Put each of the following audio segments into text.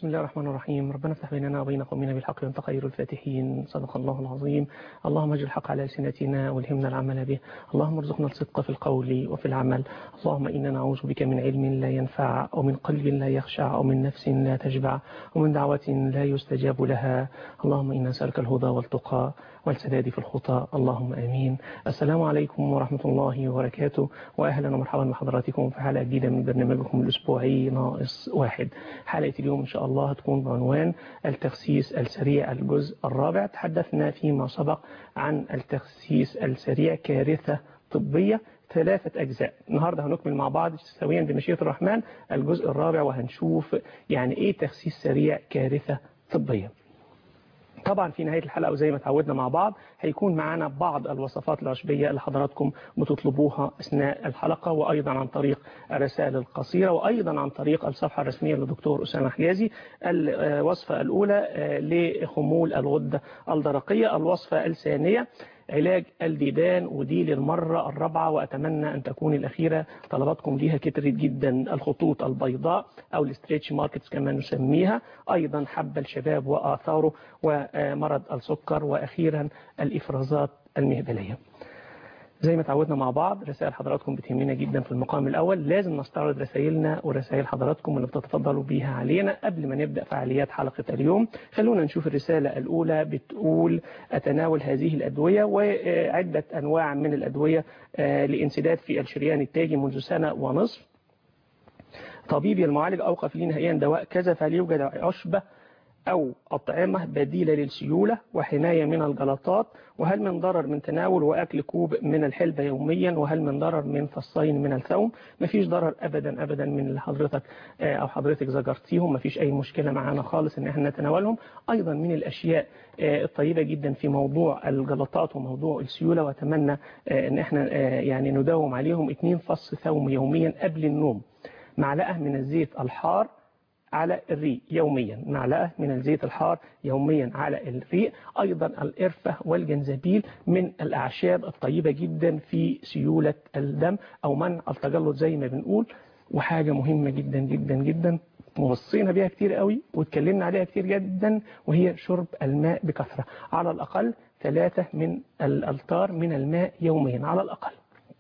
بسم الله الرحمن الرحيم ربنا افتح بيننا وبين قومنا بالحق وانت خير الفاتحين صدق الله العظيم اللهم اجعل الحق على لسنتنا والهمنا العمل به اللهم ارزقنا الصدق في القول وفي العمل اللهم إنا نعوذ بك من علم لا ينفع أو من قلب لا يخشع أو من نفس لا تشبع ومن دعوة لا يستجاب لها اللهم إنا نسألك الهدى والتقى والسداد في الخطى اللهم آمين السلام عليكم ورحمة الله وبركاته وأهلا ومرحبا بحضراتكم في حلقة جديدة من برنامجكم الأسبوعي ناقص واحد حلقة اليوم إن شاء الله هتكون بعنوان التخسيس السريع الجزء الرابع تحدثنا فيما سبق عن التخسيس السريع كارثة طبية ثلاثة أجزاء النهاردة هنكمل مع بعض سويا بمشيئة الرحمن الجزء الرابع وهنشوف يعني إيه تخسيس سريع كارثة طبية طبعا في نهاية الحلقة وزي ما تعودنا مع بعض هيكون معنا بعض الوصفات العشبية اللي حضراتكم بتطلبوها أثناء الحلقة وأيضا عن طريق الرسائل القصيرة وأيضا عن طريق الصفحة الرسمية للدكتور أسامة حجازي الوصفة الأولى لخمول الغدة الدرقية الوصفة الثانية علاج الديدان ودي للمرة الرابعة وأتمنى أن تكون الأخيرة طلباتكم ليها كترت جدا الخطوط البيضاء أو الستريتش ماركتس كما نسميها أيضا حب الشباب وآثاره ومرض السكر وأخيرا الإفرازات المهبلية زي ما تعودنا مع بعض رسائل حضراتكم بتهمنا جدا في المقام الأول لازم نستعرض رسائلنا ورسائل حضراتكم اللي بتتفضلوا بيها علينا قبل ما نبدأ فعاليات حلقة اليوم خلونا نشوف الرسالة الأولى بتقول أتناول هذه الأدوية وعدة أنواع من الأدوية لانسداد في الشريان التاجي منذ سنة ونصف طبيبي المعالج أوقف لي نهائيا دواء كذا فهل يوجد عشبة أو أطعمة بديلة للسيولة وحماية من الجلطات وهل من ضرر من تناول وأكل كوب من الحلبة يوميا وهل من ضرر من فصين من الثوم مفيش ضرر أبدا أبدا من اللي حضرتك أو حضرتك ذكرتيهم مفيش أي مشكلة معانا خالص إن احنا نتناولهم أيضا من الأشياء الطيبة جدا في موضوع الجلطات وموضوع السيولة وأتمنى إن احنا يعني نداوم عليهم اتنين فص ثوم يوميا قبل النوم معلقة من الزيت الحار على الريق يوميا معلقة من الزيت الحار يوميا على الريق أيضا القرفة والجنزبيل من الأعشاب الطيبة جدا في سيولة الدم أو منع التجلط زي ما بنقول وحاجة مهمة جدا جدا جدا ووصينا بيها كتير قوي واتكلمنا عليها كتير جدا وهي شرب الماء بكثرة على الأقل ثلاثة من الألتار من الماء يوميا على الأقل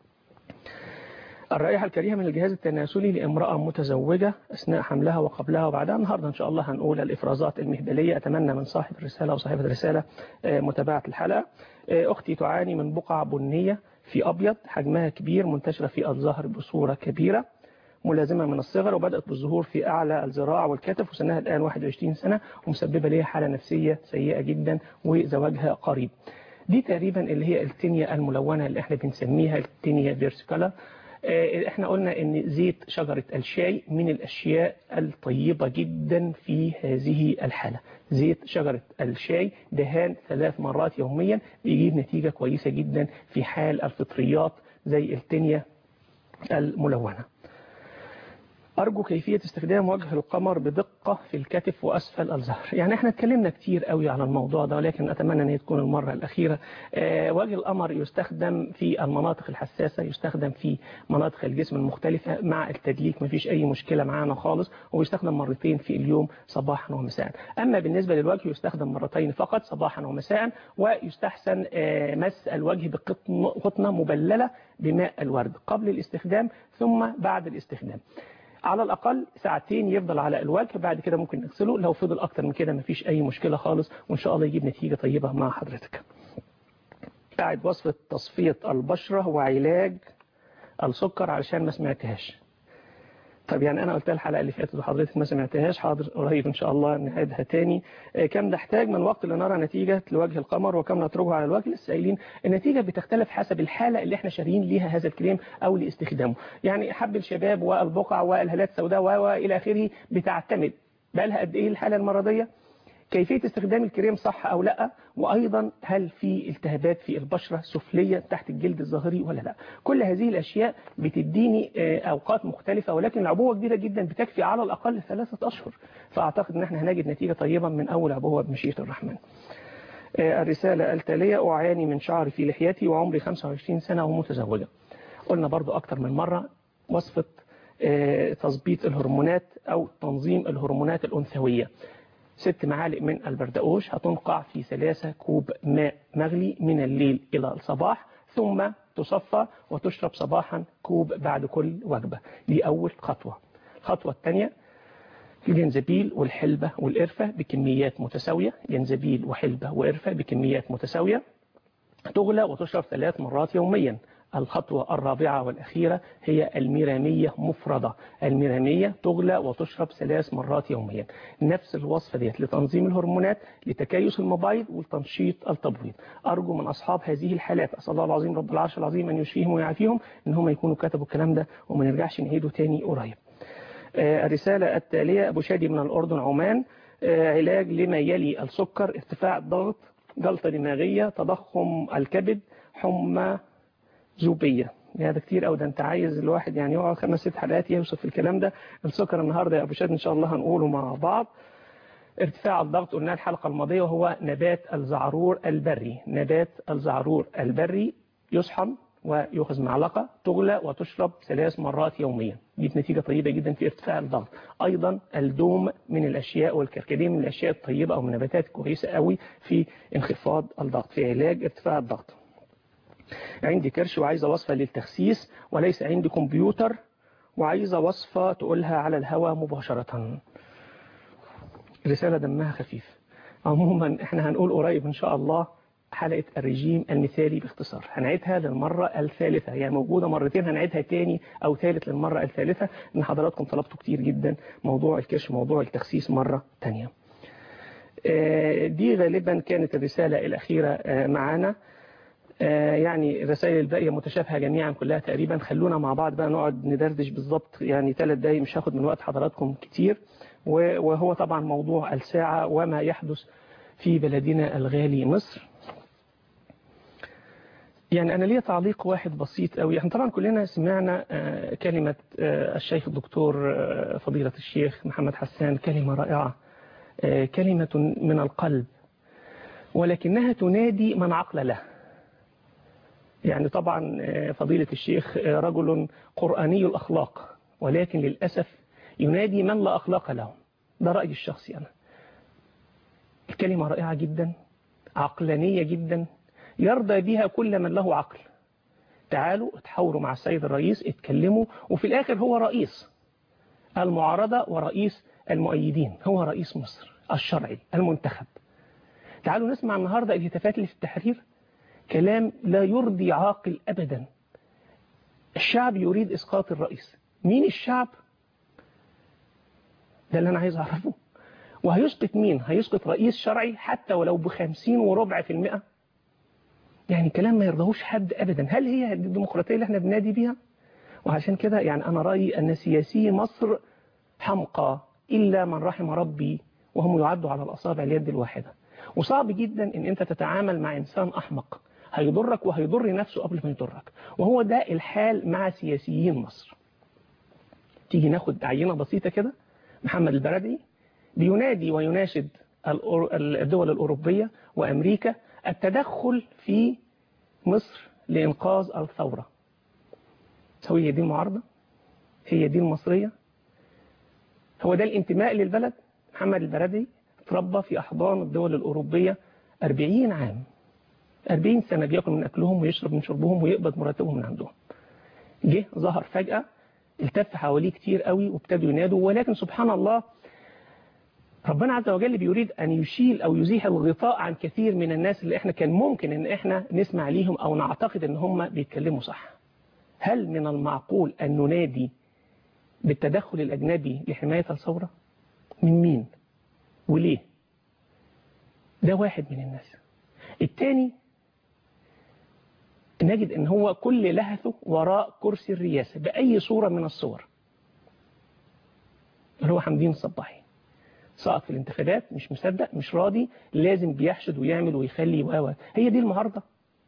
الرائحة الكريهة من الجهاز التناسلي لامرأة متزوجة أثناء حملها وقبلها وبعدها النهاردة إن شاء الله هنقول الإفرازات المهبلية أتمنى من صاحب الرسالة وصاحبة الرسالة متابعة الحلقة أختي تعاني من بقع بنية في أبيض حجمها كبير منتشرة في الظهر بصورة كبيرة ملازمة من الصغر وبدأت بالظهور في أعلى الذراع والكتف وسنها الآن 21 سنة ومسببة لها حالة نفسية سيئة جدا وزواجها قريب دي تقريبا اللي هي التنية الملونة اللي احنا بنسميها التنية فيرسيكالا احنا قلنا ان زيت شجرة الشاي من الاشياء الطيبة جدا في هذه الحالة زيت شجرة الشاي دهان ثلاث مرات يوميا بيجيب نتيجة كويسة جدا في حال الفطريات زي التنية الملونة أرجو كيفية استخدام وجه القمر بدقة في الكتف وأسفل الظهر يعني احنا اتكلمنا كتير قوي على الموضوع ده ولكن أتمنى أن هي تكون المرة الأخيرة آه وجه القمر يستخدم في المناطق الحساسة يستخدم في مناطق الجسم المختلفة مع التدليك مفيش أي مشكلة معانا خالص ويستخدم مرتين في اليوم صباحا ومساء أما بالنسبة للوجه يستخدم مرتين فقط صباحا ومساء ويستحسن آه مس الوجه بقطنة مبللة بماء الورد قبل الاستخدام ثم بعد الاستخدام على الأقل ساعتين يفضل على الوجه بعد كده ممكن نغسله لو فضل أكتر من كده مفيش أي مشكلة خالص وإن شاء الله يجيب نتيجة طيبة مع حضرتك قاعد وصفة تصفية البشرة وعلاج السكر علشان ما سمعتهاش طب يعني أنا قلت الحلقة اللي فاتت وحضرتك ما سمعتهاش حاضر قريب إن شاء الله نعيدها تاني كم نحتاج من وقت لنرى نتيجة لوجه القمر وكم نتركه على الوجه لسه قايلين النتيجة بتختلف حسب الحالة اللي احنا شاريين ليها هذا الكريم أو لاستخدامه يعني حب الشباب والبقع والهالات السوداء وإلى آخره بتعتمد بقى لها قد إيه الحالة المرضية كيفية استخدام الكريم صح أو لا وأيضا هل في التهابات في البشرة سفلية تحت الجلد الظاهري ولا لا كل هذه الأشياء بتديني أوقات مختلفة ولكن العبوة كبيرة جدا بتكفي على الأقل ثلاثة أشهر فأعتقد أن احنا هنجد نتيجة طيبة من أول عبوة بمشيئة الرحمن الرسالة التالية أعاني من شعر في لحيتي وعمري 25 سنة ومتزوجة قلنا برضو أكتر من مرة وصفة تظبيط الهرمونات أو تنظيم الهرمونات الأنثوية ست معالق من البردقوش هتنقع في ثلاثة كوب ماء مغلي من الليل إلى الصباح ثم تصفى وتشرب صباحا كوب بعد كل وجبة دي أول خطوة الخطوة الثانية الجنزبيل والحلبة والقرفة بكميات متساوية جنزبيل وحلبة وقرفة بكميات متساوية تغلى وتشرب ثلاث مرات يوميا الخطوة الرابعة والأخيرة هي الميرامية مفردة الميرامية تغلى وتشرب ثلاث مرات يوميا نفس الوصفة ديت لتنظيم الهرمونات لتكيس المبايض وتنشيط التبويض أرجو من أصحاب هذه الحالات أسأل الله العظيم رب العرش العظيم أن يشفيهم ويعافيهم إن هم يكونوا كتبوا الكلام ده وما نرجعش نعيده تاني قريب الرسالة التالية أبو شادي من الأردن عمان علاج لما يلي السكر ارتفاع الضغط جلطة دماغية تضخم الكبد حمى ذوبية هذا كتير قوي ده انت عايز الواحد يعني يقعد خمس ست حلقات يوصف الكلام ده السكر النهارده يا ابو شاد ان شاء الله هنقوله مع بعض ارتفاع الضغط قلنا الحلقة الماضية وهو نبات الزعرور البري نبات الزعرور البري يصحن ويؤخذ معلقة تغلى وتشرب ثلاث مرات يوميا دي نتيجة طيبة جدا في ارتفاع الضغط أيضا الدوم من الأشياء والكركديه من الأشياء الطيبة أو من نباتات كويسة قوي في انخفاض الضغط في علاج ارتفاع الضغط عندي كرش وعايزة وصفة للتخسيس وليس عندي كمبيوتر وعايزة وصفة تقولها على الهواء مباشرة رسالة دمها خفيف عموما احنا هنقول قريب ان شاء الله حلقة الرجيم المثالي باختصار هنعيدها للمرة الثالثة يعني موجودة مرتين هنعيدها تاني أو ثالث للمرة الثالثة إن حضراتكم طلبتوا كتير جدا موضوع الكرش موضوع التخسيس مرة تانية دي غالبا كانت الرسالة الأخيرة معانا يعني الرسائل الباقية متشابهة جميعا كلها تقريبا خلونا مع بعض بقى نقعد ندردش بالظبط يعني ثلاث دقايق مش هاخد من وقت حضراتكم كتير وهو طبعا موضوع الساعة وما يحدث في بلدنا الغالي مصر يعني أنا ليا تعليق واحد بسيط قوي احنا طبعا كلنا سمعنا كلمة الشيخ الدكتور فضيلة الشيخ محمد حسان كلمة رائعة كلمة من القلب ولكنها تنادي من عقل له يعني طبعا فضيلة الشيخ رجل قرآني الأخلاق ولكن للأسف ينادي من لا أخلاق له ده رأيي الشخصي أنا الكلمة رائعة جدا عقلانية جدا يرضى بها كل من له عقل تعالوا اتحاوروا مع السيد الرئيس اتكلموا وفي الآخر هو رئيس المعارضة ورئيس المؤيدين هو رئيس مصر الشرعي المنتخب تعالوا نسمع النهاردة الهتافات اللي في التحرير كلام لا يرضي عاقل أبدا الشعب يريد إسقاط الرئيس مين الشعب ده اللي أنا عايز أعرفه وهيسقط مين هيسقط رئيس شرعي حتى ولو بخمسين وربع في المئة يعني كلام ما يرضاهوش حد أبدا هل هي الديمقراطية اللي احنا بنادي بيها وعشان كده يعني أنا رأيي أن سياسي مصر حمقى إلا من رحم ربي وهم يعدوا على الأصابع اليد الواحدة وصعب جدا ان انت تتعامل مع انسان احمق هيضرك وهيضر نفسه قبل ما يضرك وهو ده الحال مع سياسيين مصر تيجي ناخد عينة بسيطة كده محمد البردعي بينادي ويناشد الدول الأوروبية وأمريكا التدخل في مصر لإنقاذ الثورة هي دي المعارضة هي دي المصرية هو ده الانتماء للبلد محمد البردعي تربى في أحضان الدول الأوروبية 40 عام 40 سنة بياكل من أكلهم ويشرب من شربهم ويقبض مرتبهم من عندهم جه ظهر فجأة التف حواليه كتير قوي وابتدوا ينادوا ولكن سبحان الله ربنا عز وجل بيريد أن يشيل أو يزيح الغطاء عن كثير من الناس اللي احنا كان ممكن ان احنا نسمع ليهم أو نعتقد ان هم بيتكلموا صح هل من المعقول أن ننادي بالتدخل الأجنبي لحماية الثورة من مين وليه ده واحد من الناس الثاني نجد ان هو كل لهثه وراء كرسي الرئاسة بأي صورة من الصور اللي هو حمدين الصباحي سقط في الانتخابات مش مصدق مش راضي لازم بيحشد ويعمل ويخلي و هي دي المعارضة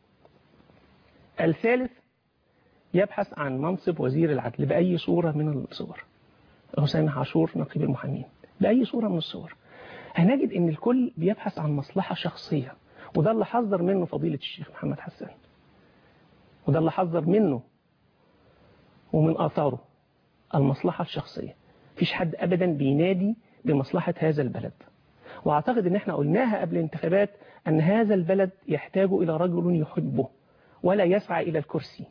الثالث يبحث عن منصب وزير العدل بأي صورة من الصور هو سامح عاشور نقيب المحامين بأي صورة من الصور هنجد ان الكل بيبحث عن مصلحة شخصية وده اللي حذر منه فضيلة الشيخ محمد حسان وده اللي حذر منه ومن آثاره المصلحة الشخصية فيش حد أبدا بينادي بمصلحة هذا البلد وأعتقد أن احنا قلناها قبل الانتخابات أن هذا البلد يحتاج إلى رجل يحبه ولا يسعى إلى الكرسي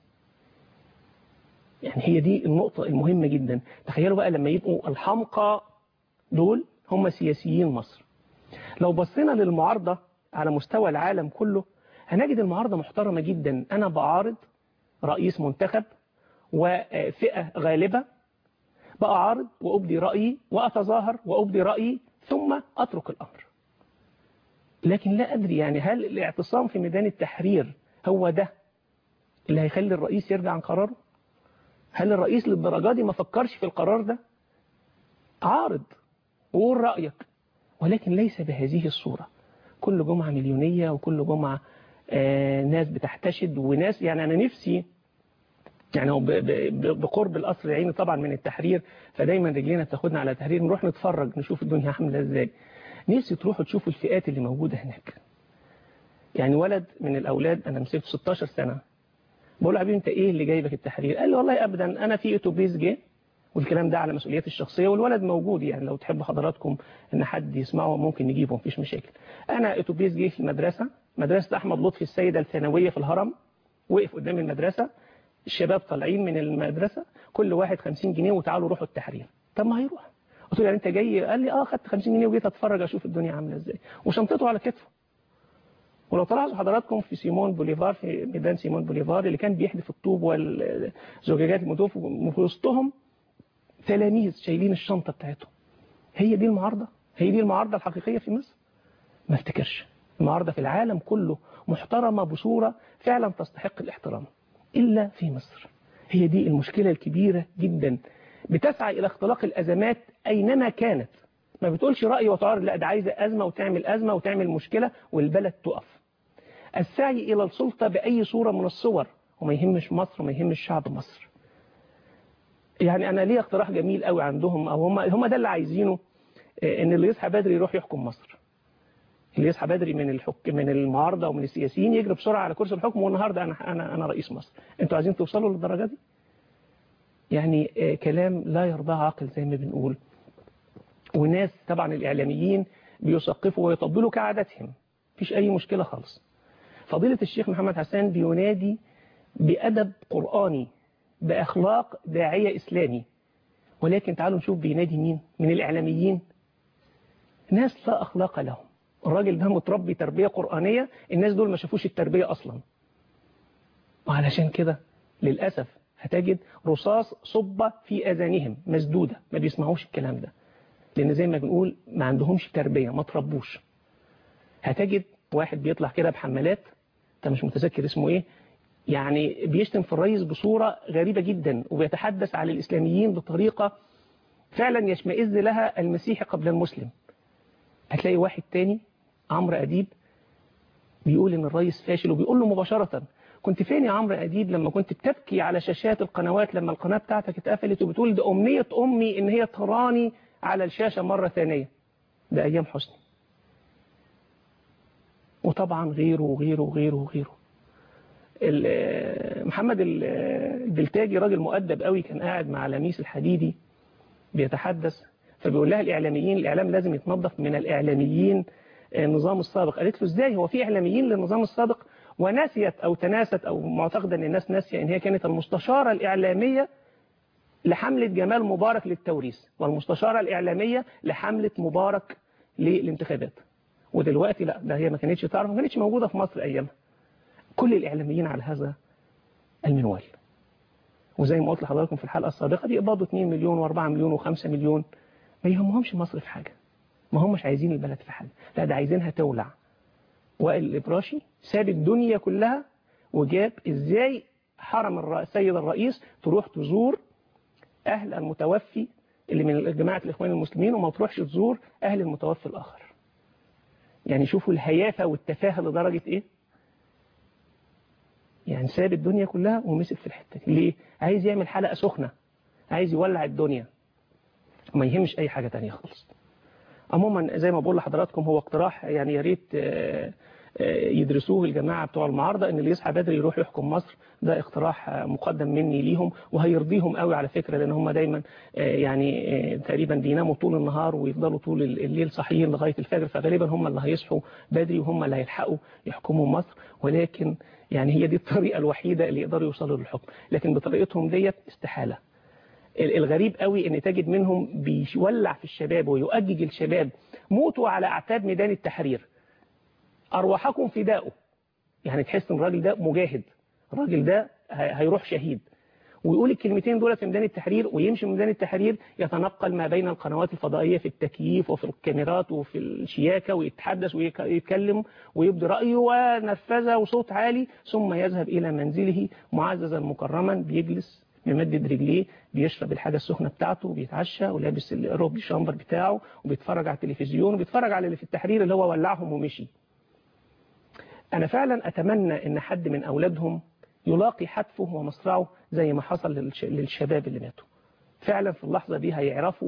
يعني هي دي النقطة المهمة جدا تخيلوا بقى لما يبقوا الحمقى دول هم سياسيين مصر لو بصينا للمعارضة على مستوى العالم كله هنجد المعارضة محترمة جدا أنا بعارض رئيس منتخب وفئة غالبة بأعارض وأبدي رأيي وأتظاهر وأبدي رأيي ثم أترك الأمر لكن لا أدري يعني هل الاعتصام في ميدان التحرير هو ده اللي هيخلي الرئيس يرجع عن قراره هل الرئيس للدرجة دي ما فكرش في القرار ده عارض وقول رأيك ولكن ليس بهذه الصورة كل جمعة مليونية وكل جمعة آه ناس بتحتشد وناس يعني أنا نفسي يعني هو بقرب القصر العيني طبعا من التحرير فدايما رجلينا بتاخدنا على التحرير نروح نتفرج نشوف الدنيا عامله ازاي نفسي تروحوا تشوفوا الفئات اللي موجوده هناك يعني ولد من الاولاد انا مسكته 16 سنه بقول له حبيبي انت ايه اللي جايبك التحرير قال لي والله ابدا انا في اتوبيس جه والكلام ده على مسؤوليتي الشخصيه والولد موجود يعني لو تحب حضراتكم ان حد يسمعه ممكن نجيبه مفيش مشاكل انا اتوبيس جه في المدرسه مدرسه احمد لطفي السيده الثانويه في الهرم وقف قدام المدرسه الشباب طالعين من المدرسة كل واحد 50 جنيه وتعالوا روحوا التحرير طب ما هيروح قلت له يعني انت جاي قال لي اه خدت 50 جنيه وجيت اتفرج اشوف الدنيا عامله ازاي وشنطته على كتفه ولو تلاحظوا حضراتكم في سيمون بوليفار في ميدان سيمون بوليفار اللي كان بيحدف الطوب والزجاجات المدوف وفي وسطهم تلاميذ شايلين الشنطه بتاعتهم هي دي المعارضه هي دي المعارضه الحقيقيه في مصر ما افتكرش المعارضه في العالم كله محترمه بصوره فعلا تستحق الاحترام إلا في مصر هي دي المشكلة الكبيرة جدا بتسعى إلى اختلاق الأزمات أينما كانت ما بتقولش رأي وتعارض لا ده عايزة أزمة وتعمل أزمة وتعمل مشكلة والبلد تقف السعي إلى السلطة بأي صورة من الصور وما يهمش مصر وما يهمش شعب مصر يعني أنا ليه اقتراح جميل قوي عندهم أو هم هم ده اللي عايزينه إن اللي يصحى بدري يروح يحكم مصر اللي يصحى بدري من الحك من المعارضه ومن السياسيين يجري بسرعه على كرسي الحكم والنهارده انا انا انا رئيس مصر انتوا عايزين توصلوا للدرجه دي يعني آه كلام لا يرضاه عاقل زي ما بنقول وناس طبعا الاعلاميين بيثقفوا ويطبلوا كعادتهم مفيش اي مشكله خالص فضيله الشيخ محمد حسان بينادي بادب قراني باخلاق داعيه اسلامي ولكن تعالوا نشوف بينادي مين من الاعلاميين ناس لا اخلاق لهم الراجل ده متربي تربية قرآنية الناس دول ما شافوش التربية أصلا وعلشان كده للأسف هتجد رصاص صب في أذانهم مسدودة ما بيسمعوش الكلام ده لأن زي ما بنقول ما عندهمش تربية ما تربوش هتجد واحد بيطلع كده بحمالات انت مش متذكر اسمه ايه يعني بيشتم في الرئيس بصورة غريبة جدا وبيتحدث على الإسلاميين بطريقة فعلا يشمئز لها المسيحي قبل المسلم هتلاقي واحد تاني عمرو أديب بيقول إن الرئيس فاشل وبيقول له مباشرة كنت فين يا عمرو أديب لما كنت بتبكي على شاشات القنوات لما القناة بتاعتك اتقفلت وبتقول ده أمنية أمي إن هي تراني على الشاشة مرة ثانية ده أيام حسني وطبعا غيره وغيره وغيره وغيره محمد البلتاجي راجل مؤدب قوي كان قاعد مع لميس الحديدي بيتحدث فبيقول لها الإعلاميين الإعلام لازم يتنظف من الإعلاميين النظام السابق قالت له إزاي هو في إعلاميين للنظام السابق ونسيت أو تناست أو معتقدة أن الناس ناسية أن هي كانت المستشارة الإعلامية لحملة جمال مبارك للتوريث والمستشارة الإعلامية لحملة مبارك للانتخابات ودلوقتي لا ده هي ما كانتش تعرف ما كانتش موجودة في مصر أيامها كل الإعلاميين على هذا المنوال وزي ما قلت لحضراتكم في الحلقة السابقة بيقبضوا 2 مليون و4 مليون و5 مليون ما يهمهمش مصر في حاجة ما همش عايزين البلد في حاجة لا ده عايزينها تولع وائل الإبراشي ساب الدنيا كلها وجاب إزاي حرم السيد الرئيس تروح تزور أهل المتوفي اللي من جماعة الإخوان المسلمين وما تروحش تزور أهل المتوفي الآخر يعني شوفوا الهيافة والتفاهة لدرجة إيه يعني ساب الدنيا كلها ومسك في الحتة دي ليه عايز يعمل حلقة سخنة عايز يولع الدنيا وما يهمش أي حاجة تانية خالص عموما زي ما بقول لحضراتكم هو اقتراح يعني يا ريت يدرسوه الجماعة بتوع المعارضة ان اللي يصحى بدري يروح يحكم مصر ده اقتراح مقدم مني ليهم وهيرضيهم قوي على فكرة لان هم دايما يعني تقريبا بيناموا طول النهار ويفضلوا طول الليل صحيين لغاية الفجر فغالبا هم اللي هيصحوا بدري وهم اللي هيلحقوا يحكموا مصر ولكن يعني هي دي الطريقة الوحيدة اللي يقدروا يوصلوا للحكم لكن بطريقتهم ديت استحالة الغريب قوي ان تجد منهم بيولع في الشباب ويؤجج الشباب موتوا على اعتاب ميدان التحرير ارواحكم فداؤه يعني تحس ان الراجل ده مجاهد الراجل ده هيروح شهيد ويقول الكلمتين دول في ميدان التحرير ويمشي من ميدان التحرير يتنقل ما بين القنوات الفضائية في التكييف وفي الكاميرات وفي الشياكة ويتحدث ويتكلم ويبدي رأيه ونرفزة وصوت عالي ثم يذهب إلى منزله معززا مكرما بيجلس بيمدد رجليه بيشرب الحاجة السخنة بتاعته وبيتعشى ولابس الروب شامبر بتاعه وبيتفرج على التلفزيون وبيتفرج على اللي في التحرير اللي هو ولعهم ومشي أنا فعلا أتمنى إن حد من أولادهم يلاقي حتفه ومصرعه زي ما حصل للشباب اللي ماتوا فعلا في اللحظة دي هيعرفوا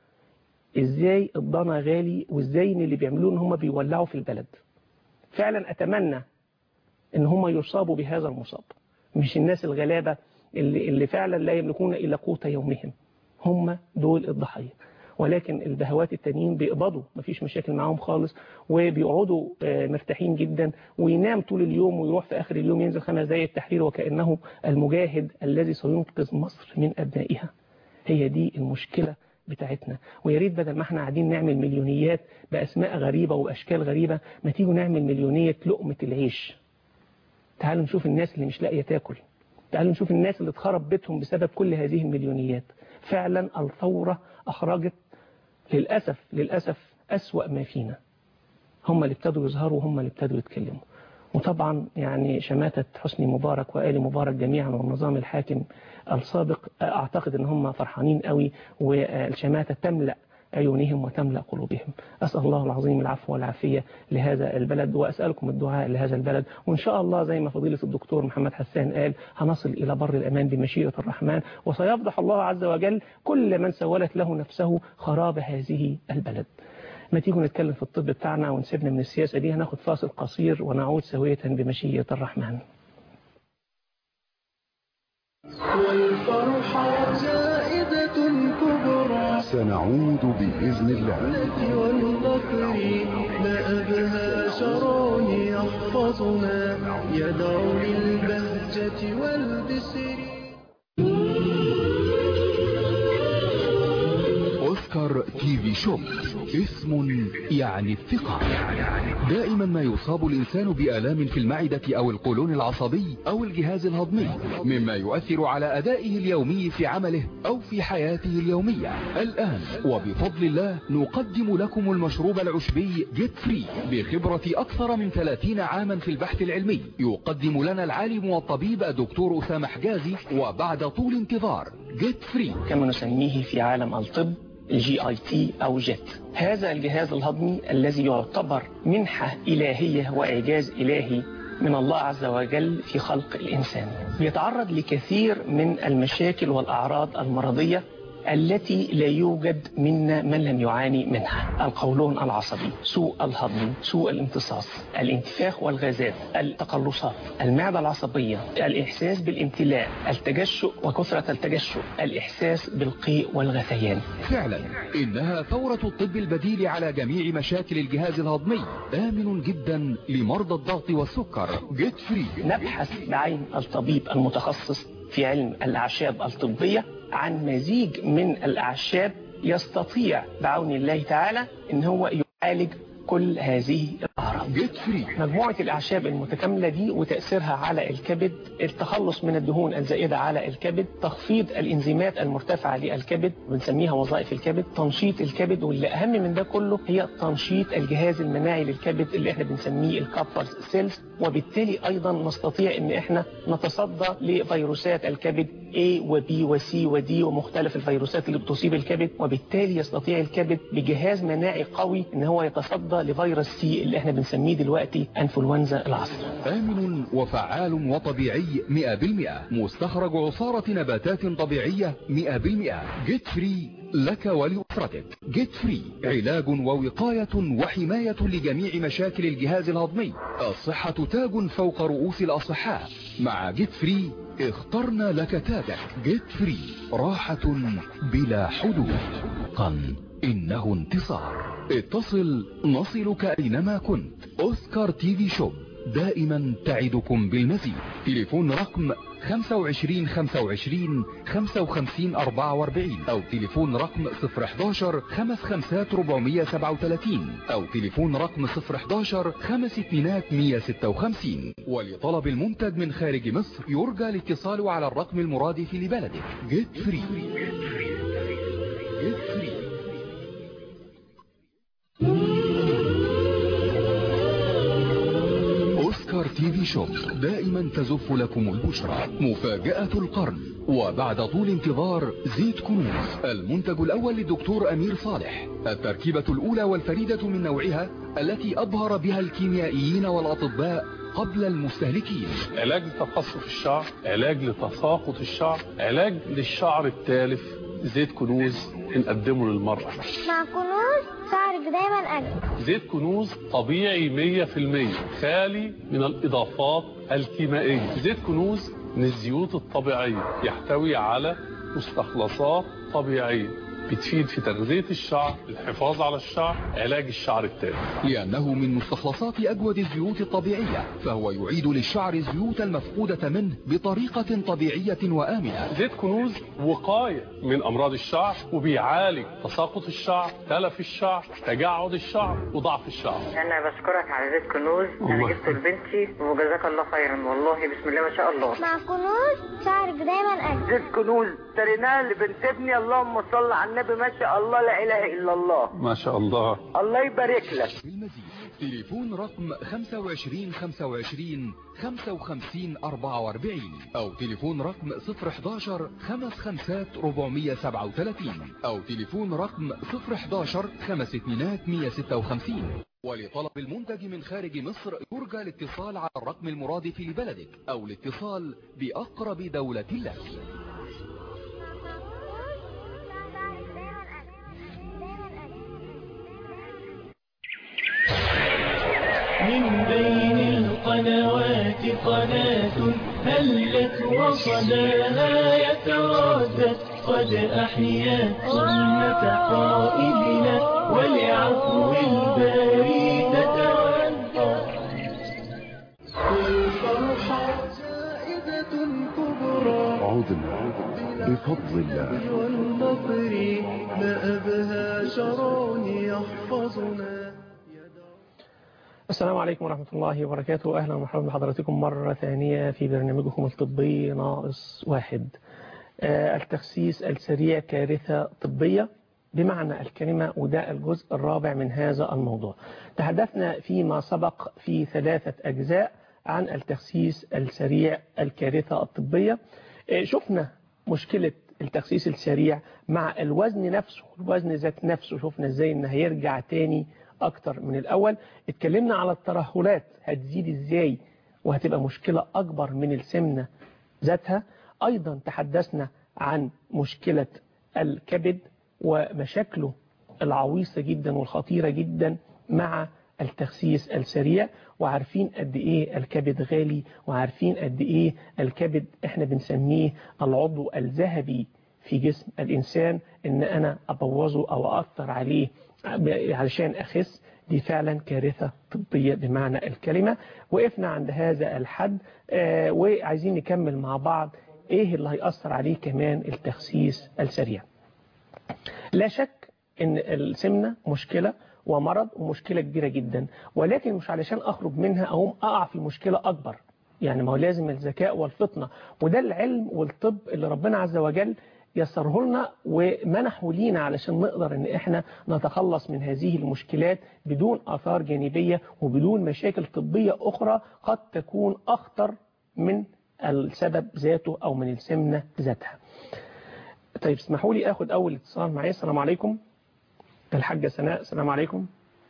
ازاي الضنا غالي وازاي ان اللي بيعملوه ان هم بيولعوا في البلد فعلا اتمنى ان هم يصابوا بهذا المصاب مش الناس الغلابة اللي, اللي فعلا لا يملكون الا قوت يومهم هم دول الضحايا ولكن البهوات التانيين بيقبضوا مفيش مشاكل معاهم خالص وبيقعدوا مرتاحين جدا وينام طول اليوم ويروح في آخر اليوم ينزل خمس دقايق التحرير وكأنه المجاهد الذي سينقذ مصر من أبنائها هي دي المشكلة بتاعتنا ويا ريت بدل ما احنا قاعدين نعمل مليونيات بأسماء غريبة وأشكال غريبة ما تيجوا نعمل مليونية لقمة العيش تعالوا نشوف الناس اللي مش لاقية تاكل تعالوا نشوف الناس اللي اتخرب بيتهم بسبب كل هذه المليونيات فعلا الثورة أخرجت للأسف للأسف أسوأ ما فينا هم اللي ابتدوا يظهروا وهم اللي ابتدوا يتكلموا وطبعا يعني شماتة حسني مبارك وآل مبارك جميعا والنظام الحاكم السابق أعتقد أن هم فرحانين قوي والشماتة تملأ عيونهم وتملأ قلوبهم أسأل الله العظيم العفو والعافية لهذا البلد وأسألكم الدعاء لهذا البلد وإن شاء الله زي ما فضيلة الدكتور محمد حسان قال هنصل إلى بر الأمان بمشيئة الرحمن وسيفضح الله عز وجل كل من سولت له نفسه خراب هذه البلد ما تيجوا نتكلم في الطب بتاعنا ونسيبنا من السياسة دي هناخد فاصل قصير ونعود سوية بمشيئة الرحمن والفرحة زائدة كبرى سنعود بإذن الله والذكر ما أبهى شرون يحفظنا يدعو للبهجة والبسر أوسكار تي في شوب اسم يعني الثقة دائما ما يصاب الإنسان بآلام في المعدة أو القولون العصبي أو الجهاز الهضمي مما يؤثر على أدائه اليومي في عمله أو في حياته اليومية الآن وبفضل الله نقدم لكم المشروب العشبي جيت فري بخبرة أكثر من 30 عاما في البحث العلمي يقدم لنا العالم والطبيب الدكتور أسامة حجازي وبعد طول انتظار جيت فري كما نسميه في عالم الطب جي اي تي او جيت هذا الجهاز الهضمي الذي يعتبر منحة إلهية وإعجاز إلهي من الله عز وجل في خلق الإنسان يتعرض لكثير من المشاكل والأعراض المرضية التي لا يوجد منا من لم يعاني منها القولون العصبي سوء الهضم سوء الامتصاص الانتفاخ والغازات التقلصات المعدة العصبية الإحساس بالامتلاء التجشؤ وكثرة التجشؤ الإحساس بالقيء والغثيان فعلا إنها ثورة الطب البديل على جميع مشاكل الجهاز الهضمي آمن جدا لمرضى الضغط والسكر جيت فري نبحث بعين الطبيب المتخصص في علم الأعشاب الطبية عن مزيج من الأعشاب يستطيع بعون الله تعالى ان هو يعالج كل هذه الأعراض جيت فري مجموعة الأعشاب المتكاملة دي وتأثيرها على الكبد التخلص من الدهون الزائدة على الكبد تخفيض الإنزيمات المرتفعة للكبد بنسميها وظائف الكبد تنشيط الكبد واللي أهم من ده كله هي تنشيط الجهاز المناعي للكبد اللي احنا بنسميه الكابر سيلز وبالتالي أيضا نستطيع ان احنا نتصدى لفيروسات الكبد A و B و C و D ومختلف الفيروسات اللي بتصيب الكبد وبالتالي يستطيع الكبد بجهاز مناعي قوي ان هو يتصدى لفيروس سي اللي احنا بنسميه دلوقتي انفلونزا العصر آمن وفعال وطبيعي 100% مستخرج عصارة نباتات طبيعية 100% جيت فري لك ولأسرتك جيت فري علاج ووقاية وحماية لجميع مشاكل الجهاز الهضمي الصحة تاج فوق رؤوس الأصحاء مع جيت فري اخترنا لك تاجك جيت فري راحة بلا حدود قن إنه انتصار اتصل نصلك أينما كنت أوسكار تي في شوب دائما تعدكم بالمزيد تليفون رقم 25 25 55 44 أو تليفون رقم 011 55 437 أو تليفون رقم 011 5 اتنينات 156 ولطلب المنتج من خارج مصر يرجى الاتصال على الرقم المرادف لبلدك جيت فري جيت فري أوسكار تي في شوب دائما تزف لكم البشرى مفاجأة القرن وبعد طول انتظار زيت كنوز المنتج الأول للدكتور أمير صالح التركيبة الأولى والفريدة من نوعها التي أبهر بها الكيميائيين والأطباء قبل المستهلكين علاج لتقصف الشعر علاج لتساقط الشعر علاج للشعر التالف زيت كنوز بنقدمه للمرأة مع كنوز شعرك دايما أجمل زيت كنوز طبيعي 100% خالي من الإضافات الكيميائية زيت كنوز من الزيوت الطبيعية يحتوي على مستخلصات طبيعية بتفيد في تغذية الشعر الحفاظ على الشعر علاج الشعر التالف لأنه من مستخلصات أجود الزيوت الطبيعية فهو يعيد للشعر الزيوت المفقودة منه بطريقة طبيعية وآمنة زيت كنوز وقاية من أمراض الشعر وبيعالج تساقط الشعر تلف الشعر تجعد الشعر وضعف الشعر انا بشكرك على زيت كنوز انا الله. جبته لبنتي وجزاك الله خيرا والله بسم الله ما شاء الله مع كنوز شعرك دايما أجمل زيت كنوز اشتريناه لبنت ابني اللهم صل على النبي ما شاء الله لا اله الا الله ما شاء الله الله يبارك لك بالمزيد تليفون رقم 25 25 55 44 أو تليفون رقم 011 55 437 أو تليفون رقم 011 5 اتنينات 156 ولطلب المنتج من خارج مصر يرجى الاتصال على الرقم المرادف لبلدك أو الاتصال بأقرب دولة لك من بين القنوات قناة هلت وصداها يتردد قد أحيا سنة قائدنا ولعفو الباري تتودد الفرحة زائدة كبرى عدنا بفضل الله والنصر ما أبهى شرون يحفظنا السلام عليكم ورحمة الله وبركاته أهلا ومرحبا بحضراتكم مرة ثانية في برنامجكم الطبي ناقص واحد آه، التخسيس السريع كارثة طبية بمعنى الكلمة وده الجزء الرابع من هذا الموضوع تحدثنا فيما سبق في ثلاثة أجزاء عن التخسيس السريع الكارثة الطبية آه، شفنا مشكلة التخسيس السريع مع الوزن نفسه الوزن ذات نفسه شفنا ازاي ان هيرجع تاني اكتر من الاول اتكلمنا على الترهلات هتزيد ازاي وهتبقى مشكلة اكبر من السمنة ذاتها ايضا تحدثنا عن مشكلة الكبد ومشاكله العويصة جدا والخطيرة جدا مع التخسيس السريع وعارفين قد ايه الكبد غالي وعارفين قد ايه الكبد احنا بنسميه العضو الذهبي في جسم الانسان ان انا ابوظه او اثر عليه علشان اخس دي فعلا كارثة طبية بمعنى الكلمة وقفنا عند هذا الحد آه وعايزين نكمل مع بعض ايه اللي هيأثر عليه كمان التخسيس السريع لا شك ان السمنة مشكلة ومرض ومشكلة كبيرة جدا ولكن مش علشان اخرج منها اقوم اقع في مشكلة اكبر يعني ما هو لازم الذكاء والفطنة وده العلم والطب اللي ربنا عز وجل يسره لنا ومنحه لينا علشان نقدر ان احنا نتخلص من هذه المشكلات بدون اثار جانبية وبدون مشاكل طبية اخرى قد تكون اخطر من السبب ذاته أو من السمنة ذاتها طيب اسمحوا لي أخد أول اتصال معايا السلام عليكم الحاجة سناء السلام عليكم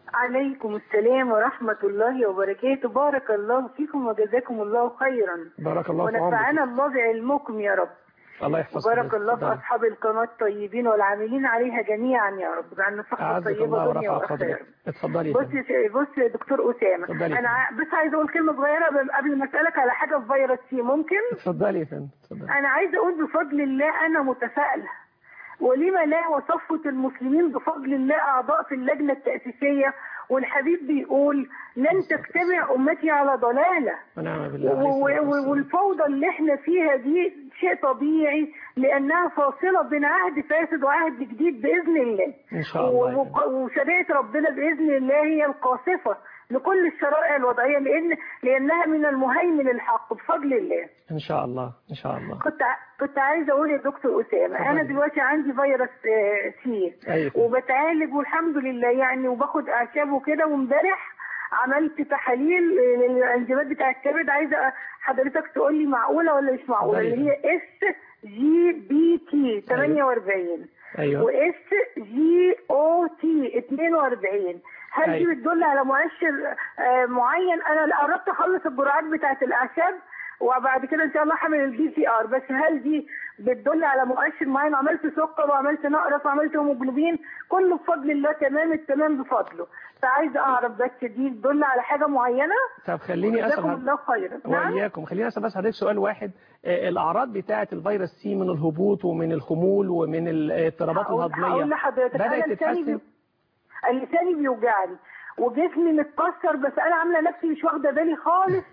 عليكم السلام ورحمة الله وبركاته بارك الله فيكم وجزاكم الله خيرا بارك الله في عمرك ونفعنا الله بعلمكم يا رب الله يحفظك بارك الله في اتفضلي. أصحاب القناة الطيبين والعاملين عليها جميعا يا رب عن الصحة أعزك الطيبة الله دنيا ورفع وآخرة قدرك اتفضلي يا بص فندم. يا ش- بص يا دكتور أسامة اتفضلي. أنا ع- بس عايزة أقول كلمة صغيرة قبل- قبل ما أسألك على حاجة في فيروس سي ممكن؟ اتفضلي يا فندم اتفضلي أنا عايزة أقول بفضل الله أنا متفائلة ولما لا وصفوة المسلمين بفضل الله أعضاء في اللجنة التأسيسية والحبيب بيقول لن تجتمع أمتي على ضلالة ونعم بالله عليه و- الصلاة و- والسلام. والفوضى اللي احنا فيها دي شيء طبيعي لأنها فاصلة بين عهد فاسد وعهد جديد بإذن الله إن شاء الله يا و- فندم. و- وشريعة ربنا بإذن الله هي القاصفة لكل الشرائع الوضعية لأن لأنها من المهيمن الحق بفضل الله إن شاء الله إن شاء الله كنت ع- كنت عايزه اقول يا دكتور اسامه انا اتفضلي. دلوقتي عندي فيروس آه، سي أيوة. وبتعالج والحمد لله يعني وباخد اعشاب وكده وامبارح عملت تحاليل آه، للانزيمات بتاع الكبد عايزه حضرتك تقول لي معقوله ولا مش معقوله اتفضلي. اللي هي اس جي بي تي 48 أيوة واس جي او تي 42 هل دي أيوة. بتدل على مؤشر آه، معين انا قربت اخلص الجرعات بتاعه الاعشاب وبعد كده ان شاء الله هعمل البي سي ار بس هل دي بتدل على مؤشر معين عملت سكر وعملت نقرس وعملت هيموجلوبين كله بفضل الله تمام التمام بفضله فعايزه اعرف بس دي بتدل على حاجه معينه طب خليني أسأل جزاكم حضرتك- الله خيرا نعم وإياكم خليني أسأل بس حضرتك سؤال واحد آه، الأعراض بتاعة الفيروس سي من الهبوط ومن الخمول ومن الاضطرابات هقول- هقول الهضمية لحضرتك بدأت انا لساني تتحسن بي... لساني بيوجعني وجسمي متكسر بس انا عامله نفسي مش واخده بالي خالص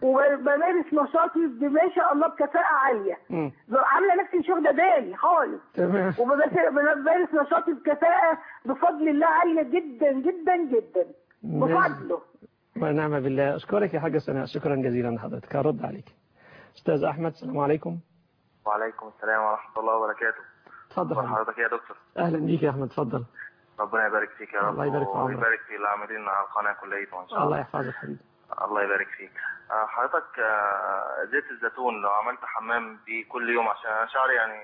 وبمارس نشاطي ما شاء الله بكفاءه عاليه مم. عامله نفسي مش واخده بالي خالص تمام وبمارس نشاطي بكفاءه بفضل الله عاليه جدا جدا جدا بفضله ونعم بالله أشكرك يا حاجة سناء شكرا جزيلا لحضرتك هرد عليك أستاذ أحمد السلام عليكم وعليكم السلام ورحمة الله وبركاته اتفضل أخبار يا حضرتك. حضرتك يا دكتور أهلا بيك يا أحمد اتفضل ربنا يبارك فيك يا رب الله يبارك في عمرك. ويبارك في العاملين على القناة كليتهم إن شاء الله الله يحفظك حبيبي الله يبارك فيك آه، حضرتك آه، زيت الزيتون لو عملت حمام بيه كل يوم عشان أنا شعري يعني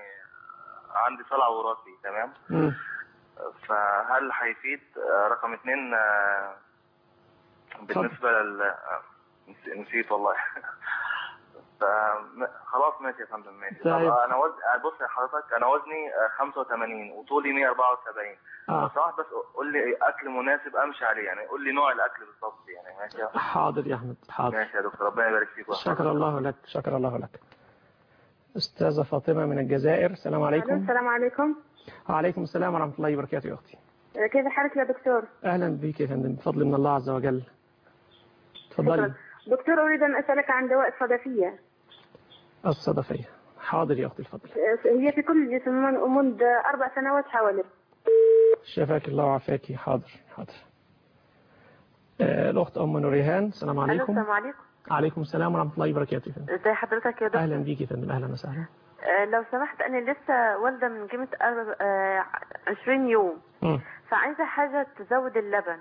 عندي صلع وراثي تمام مم. فهل هيفيد آه، رقم اتنين آه، بالنسبة لل آه، نسي- نسيت والله ف خلاص ماشي يا فندم ماشي طب طيب. انا وزن بص يا حضرتك انا وزني آه، 85 وطولي 174 آه. لو سمحت بس قول لي اكل مناسب امشي عليه يعني قول لي نوع الاكل بالظبط يعني ماشي يا- حاضر يا أحمد حاضر ماشي يا دكتور ربنا يبارك فيك ويحفظك. شكر الله لك شكر الله لك أستاذة فاطمة من الجزائر السلام عليكم السلام عليكم وعليكم السلام ورحمة الله وبركاته يا أختي كيف حالك يا دكتور أهلا بك يا فندم بفضل من الله عز وجل تفضلي دكتور اريد ان اسالك عن دواء الصدفيه الصدفية حاضر يا أختي الفضل هي في كل الجسم من- منذ اربع سنوات حوالي شفاك الله وعافاك حاضر حاضر آه، الأخت أم نوريهان السلام عليكم السلام عليكم عليكم السلام ورحمة الله وبركاته يا فندم ازي حضرتك يا دكتور أهلا بيك يا فندم أهلا وسهلا آه، لو سمحت انا لسه والده من قيمه أرب- آه، 20 يوم مم. فعايزه حاجه تزود اللبن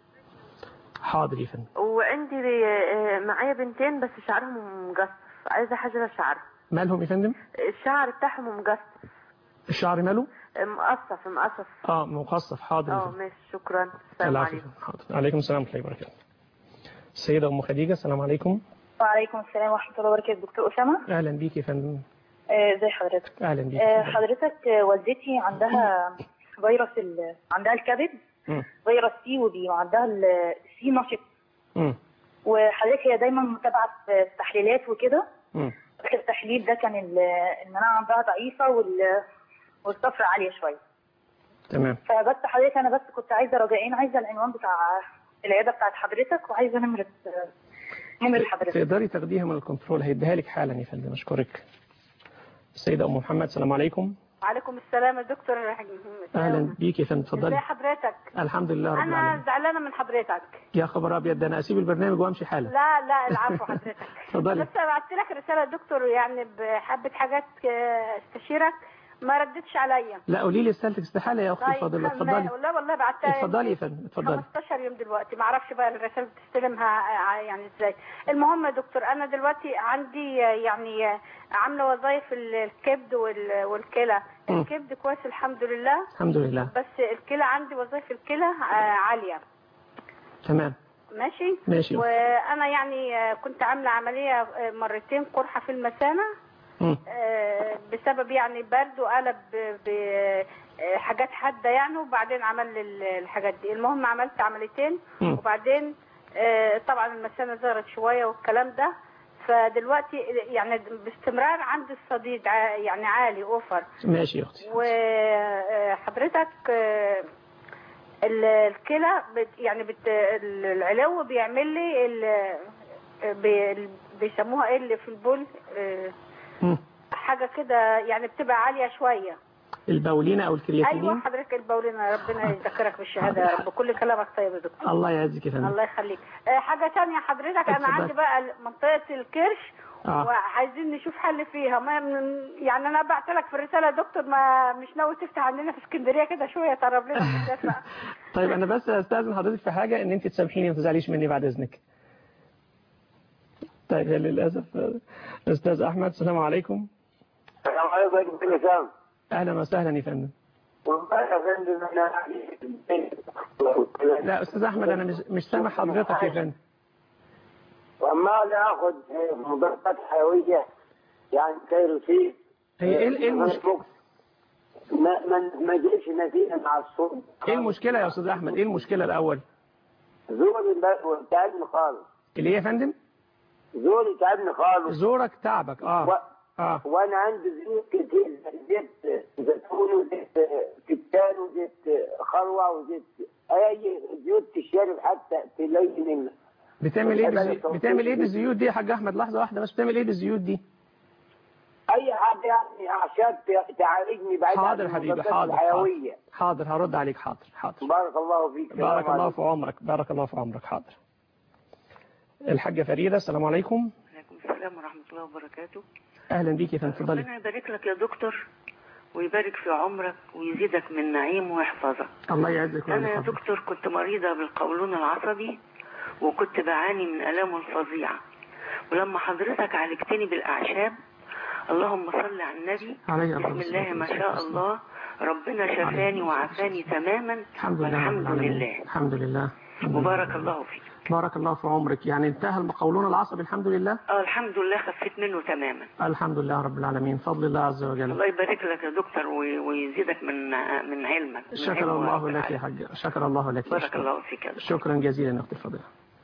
حاضر يا فندم وعندي آه، معايا بنتين بس شعرهم مقصف عايزه حاجه للشعر مالهم يا فندم الشعر بتاعهم مقصف الشعر ماله مقصف مقصف اه مقصف حاضر يا اه فندم ماشي شكرا السلام العفو عليكم حاضر عليكم السلام ورحمة الله وبركاته السيدة أم خديجة السلام عليكم وعليكم السلام ورحمة الله وبركاته دكتور أسامة أهلا بيك يا فندم آه، ازي حضرتك أهلا بيك آه، حضرتك آه، والدتي عندها فيروس ال... عندها الكبد مم. فيروس سي وبي وعندها السي نشط مم. وحضرتك هي دايما متابعة في التحليلات وكده مم. آخر التحليل ده كان ال- المناعة عندها ضعيفة وال... والصفر عالية شوية تمام فبس حضرتك أنا بس كنت عايزة رجائين عايزة العنوان بتاع العيادة بتاعت حضرتك وعايزة نمرة آه، نمرة حضرتك تقدري تاخديها من الكنترول هيديها لك حالا يا فندم أشكرك السيدة أم محمد السلام عليكم وعليكم السلام يا دكتور أهلا بيك يا فندم ازي اتفضلي حضرتك الحمد لله رب انا العالمين زعلانه من حضرتك يا خبر أبيض ده أنا أسيب البرنامج وأمشي حالا لا لا العفو حضرتك اتفضلي بس بعت لك رساله يا دكتور يعني بحبه حاجات آه، استشيرك ما ردتش عليا لا قولي لي رسالتك استحالة يا أختي الفاضلة خم- اتفضلي لا والله بعتها اتفضلي يا فندم اتفضلي 15 يوم دلوقتي ما اعرفش بقى الرسائل بتستلمها ع- يعني ازاي المهم يا دكتور انا دلوقتي عندي يعني عامله وظائف ال- الكبد وال- والكلى مم. الكبد كويس الحمد لله الحمد لله بس الكلى عندي وظائف الكلى آه، عاليه تمام ماشي ماشي. وانا يعني آه، كنت عامله عمليه آه، مرتين قرحه في المثانه مم. آه، بسبب يعني برد وقلب بحاجات حاده يعني وبعدين عمل ال- الحاجات دي المهم عملت عمليتين مم. وبعدين آه، طبعا المثانه ظهرت شويه والكلام ده فدلوقتي يعني باستمرار عندي الصديد ع- يعني عالي اوفر ماشي يا أختي وحضرتك الكلى بت يعني بت ال- العلو بيعمل لي ال- بي- بيسموها ايه اللي في البول آه، مم. حاجه كده يعني بتبقى عاليه شويه البولينة أو الكرياتينين ايوه حضرتك البولينا ربنا يذكرك بالشهاده يا رب كل كلامك طيب يا دكتور الله يعزك يا فندم الله يخليك آه، حاجه تانية حضرتك انا اتفضل. عندي بقى منطقه الكرش آه. وعايزين نشوف حل فيها ما من يعني انا بعت لك في الرساله يا دكتور ما مش ناوي تفتح عندنا في اسكندريه كده شويه تقرب لنا في الدفع. طيب أنا بس أستاذن حضرتك في حاجة إن أنت تسامحيني وما تزعليش مني بعد إذنك طيب هي للأسف آه، أستاذ أحمد السلام عليكم السلام عليكم كل سنة أهلا وسهلا يا فندم والله يا فندم انا لا أستاذ أحمد أنا مش مش سامع حضرتك يا فندم وعمال اخذ مضادات حيويه يعني كيروسين هي إيه إيه المشكلة ما ما ما جيش نتيجه مع الصوت إيه المشكلة يا أستاذ أحمد إيه المشكلة الأول زوري بس تعبني خالص اللي هي يا فندم زوري تعبني خالص زورك تعبك اه و... اه وانا عندي زيوت كتير زيت زيتون وزيت كتان وزيت خروع وزيت اي زيوت تشرب حتى تلين بتعمل ايه والحاجات بالزي... التوصيل بتعمل ايه دي. بالزيوت دي يا حاج احمد لحظه واحده بس بتعمل ايه بالزيوت دي اي حاجه يعني اعشاب ت- تعالجني بعيد عن حاضر حبيبي المضادات حاضر حاضر الحيويه حاضر هرد عليك حاضر حاضر بارك الله فيك بارك السلام الله عليكم. في عمرك بارك الله في عمرك حاضر الحاجه فريده السلام عليكم عليكم السلام ورحمة الله وبركاته اهلا بيك يا فندم اتفضلي ربنا يبارك لك يا دكتور ويبارك في عمرك ويزيدك من نعيم ويحفظك الله يعزك أنا يا ويحفظك دكتور كنت مريضة بالقولون العصبي وكنت بعاني من ألام فظيعة ولما حضرتك عالجتني بالأعشاب اللهم صل على النبي عليه بسم الصلاة الله ما والسلام. شاء الله ربنا شفاني وعافاني تماما الحمد لله رب والحمد العالمين. لله الحمد لله الحمد وبارك لله. الله فيك بارك الله في عمرك يعني انتهى القولون العصبي الحمد لله اه الحمد لله خفيت منه تماما الحمد لله رب العالمين فضل الله عز وجل الله يبارك لك يا دكتور وي- ويزيدك من من علمك من شكر علم الله رب لك يا العالمين. حاج شكر الله لك بارك الله فيك يا دكتور. شكرا جزيلا يا اختي الفاضله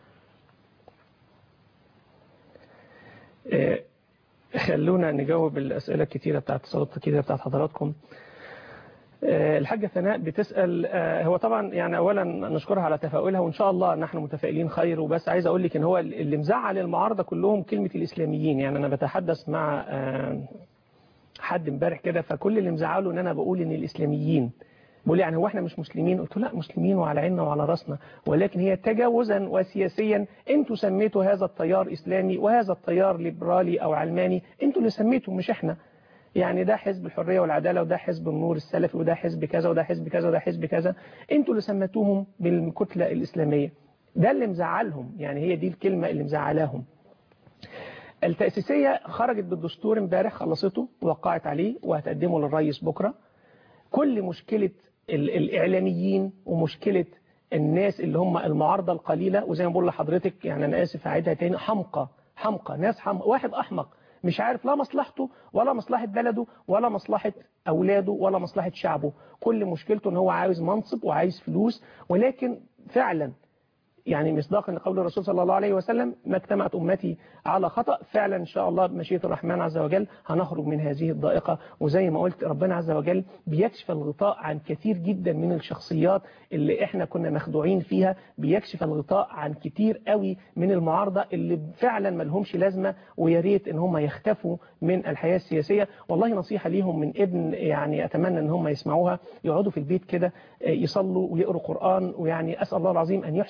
آه، خلونا نجاوب الأسئلة الكتيرة بتاعت اتصالات الكتيرة بتاعت حضراتكم آه، الحاجة ثناء بتسأل آه، هو طبعا يعني أولا نشكرها على تفاؤلها وإن شاء الله نحن متفائلين خير وبس عايز أقول لك إن هو اللي مزعل المعارضة كلهم كلمة الإسلاميين يعني أنا بتحدث مع آه، حد امبارح كده فكل اللي مزعله إن أنا بقول إن الإسلاميين بيقول يعني هو احنا مش مسلمين قلت له لا مسلمين وعلى عيننا وعلى راسنا ولكن هي تجاوزا وسياسيا انتوا سميتوا هذا التيار اسلامي وهذا التيار ليبرالي او علماني انتوا اللي سميتوا مش احنا يعني ده حزب الحرية والعدالة وده حزب النور السلفي وده حزب كذا وده حزب كذا وده حزب كذا انتوا اللي سميتوهم بالكتلة الإسلامية ده اللي مزعلهم يعني هي دي الكلمة اللي مزعلاهم التأسيسية خرجت بالدستور امبارح خلصته ووقعت عليه وهتقدمه للرئيس بكرة كل مشكلة ال- الإعلاميين ومشكلة الناس اللي هم المعارضة القليلة وزي ما بقول لحضرتك يعني أنا آسف أعيدها تاني حمقى حمقى ناس حمقى واحد أحمق مش عارف لا مصلحته ولا مصلحة بلده ولا مصلحة أولاده ولا مصلحة شعبه كل مشكلته ان هو عاوز منصب وعايز فلوس ولكن فعلا يعني مصداقا لقول الرسول صلى الله عليه وسلم ما اجتمعت أمتي على خطأ فعلا إن شاء الله بمشيئة الرحمن عز وجل هنخرج من هذه الضائقة وزي ما قلت ربنا عز وجل بيكشف الغطاء عن كثير جدا من الشخصيات اللي احنا كنا مخدوعين فيها بيكشف الغطاء عن كتير قوي من المعارضة اللي فعلا ما لهمش لازمة ويا ريت ان هم يختفوا من الحياة السياسية والله نصيحة ليهم من ابن يعني اتمنى ان هم يسمعوها يقعدوا في البيت كده يصلوا ويقروا قرآن ويعني اسأل الله العظيم ان يحسن خاتم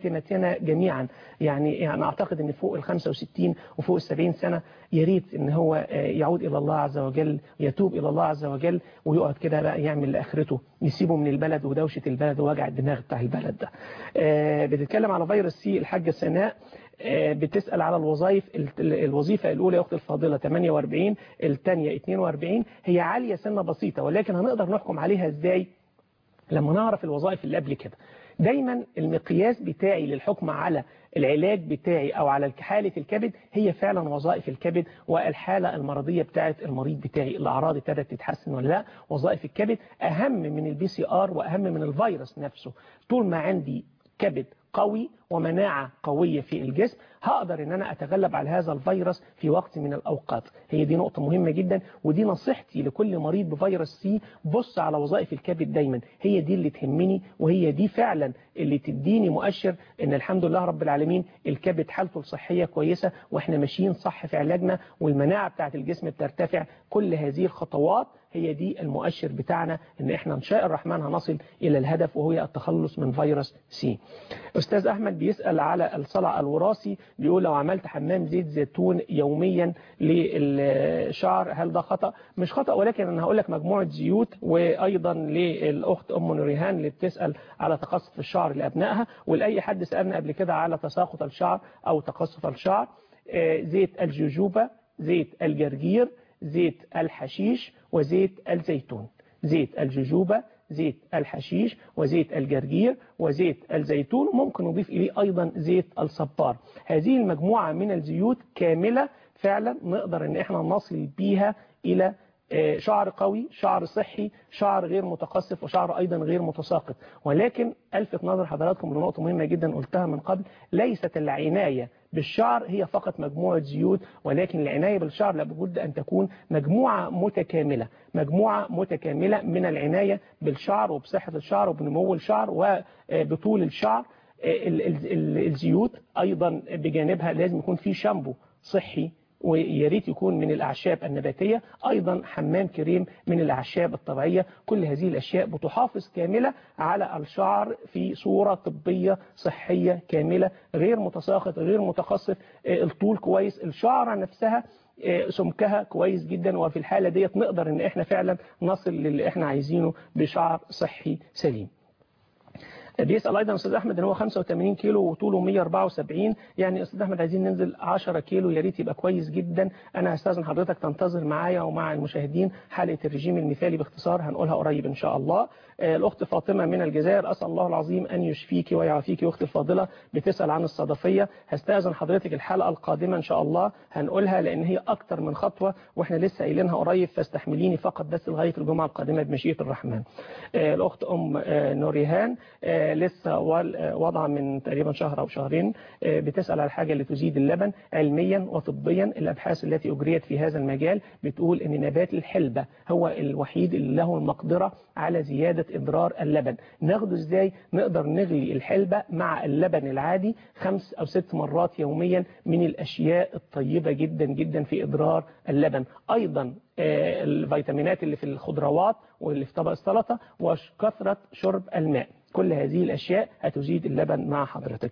خاتمتنا جميعا يعني يعني اعتقد ان فوق ال 65 وفوق ال 70 سنه يا ريت ان هو آه، يعود الى الله عز وجل يتوب الى الله عز وجل ويقعد كده بقى يعمل لاخرته يسيبه من البلد ودوشه البلد ووجع الدماغ بتاع البلد ده آه، بتتكلم على فيروس سي الحاجه سناء آه، بتسأل على الوظائف ال- الوظيفة الأولى يا أخت الفاضلة 48 الثانية 42 هي عالية سنة بسيطة ولكن هنقدر نحكم عليها إزاي لما نعرف الوظائف اللي قبل كده دايما المقياس بتاعي للحكم على العلاج بتاعي او على حالة الكبد هي فعلا وظائف الكبد والحالة المرضية بتاعت المريض بتاعي الاعراض ابتدت تتحسن ولا لا وظائف الكبد اهم من البي سي ار واهم من الفيروس نفسه طول ما عندي كبد قوي ومناعة قوية في الجسم هقدر ان انا اتغلب على هذا الفيروس في وقت من الاوقات هي دي نقطة مهمة جدا ودي نصيحتي لكل مريض بفيروس سي بص على وظائف الكبد دايما هي دي اللي تهمني وهي دي فعلا اللي تديني مؤشر ان الحمد لله رب العالمين الكبد حالته الصحية كويسة واحنا ماشيين صح في علاجنا والمناعة بتاعت الجسم بترتفع كل هذه الخطوات هي دي المؤشر بتاعنا ان احنا ان شاء الرحمن هنصل الى الهدف وهو التخلص من فيروس سي استاذ احمد بيسأل على الصلع الوراثي بيقول لو عملت حمام زيت زيتون يوميا للشعر هل ده خطأ مش خطأ ولكن انا هقول لك مجموعة زيوت وايضا للاخت ام نوريهان اللي بتسأل على تقصف الشعر لابنائها ولاي حد سألنا قبل كده على تساقط الشعر او تقصف الشعر آه، زيت الجوجوبا زيت الجرجير زيت الحشيش وزيت الزيتون زيت الجوجوبا زيت الحشيش وزيت الجرجير وزيت الزيتون ممكن نضيف إليه أيضا زيت الصبار هذه المجموعة من الزيوت كاملة فعلا نقدر ان احنا نصل بيها إلى آه، شعر قوي شعر صحي شعر غير متقصف وشعر أيضا غير متساقط ولكن ألفت نظر حضراتكم لنقطة مهمة جدا قلتها من قبل ليست العناية بالشعر هي فقط مجموعة زيوت ولكن العناية بالشعر لابد أن تكون مجموعة متكاملة مجموعة متكاملة من العناية بالشعر وبصحة الشعر وبنمو الشعر وبطول الشعر ال- ال- ال- الزيوت أيضا بجانبها لازم يكون في شامبو صحي ويا ريت يكون من الأعشاب النباتية أيضا حمام كريم من الأعشاب الطبيعية كل هذه الأشياء بتحافظ كاملة على الشعر في صورة طبية صحية كاملة غير متساقط غير متخصف آه، الطول كويس الشعرة نفسها آه، سمكها كويس جدا وفي الحالة ديت نقدر ان احنا فعلا نصل للي احنا عايزينه بشعر صحي سليم بيسأل أيضا أستاذ أحمد إن هو 85 كيلو وطوله 174 يعني أستاذ أحمد عايزين ننزل 10 كيلو يا ريت يبقى كويس جدا أنا هستاذن حضرتك تنتظر معايا ومع المشاهدين حلقة الرجيم المثالي باختصار هنقولها قريب إن شاء الله آه، الأخت فاطمة من الجزائر أسأل الله العظيم أن يشفيك ويعافيك أختي الفاضلة بتسأل عن الصدفية هستأذن حضرتك الحلقة القادمة إن شاء الله هنقولها لأن هي أكتر من خطوة وإحنا لسه قايلينها قريب فاستحمليني فقط بس لغاية الجمعة القادمة بمشيئة الرحمن آه، الأخت أم آه، نوريهان آه، لسه وال- آه، وضع من تقريبا شهر أو شهرين آه، بتسأل على الحاجة اللي تزيد اللبن علميا وطبيا الأبحاث التي أجريت في هذا المجال بتقول أن نبات الحلبة هو الوحيد اللي له المقدرة على زيادة إضرار اللبن ناخده إزاي نقدر نغلي الحلبة مع اللبن العادي خمس أو ست مرات يوميا من الأشياء الطيبة جدا جدا في إضرار اللبن أيضا آه، الفيتامينات اللي في الخضروات واللي في طبق السلطة وكثرة شرب الماء كل هذه الأشياء هتزيد اللبن مع حضرتك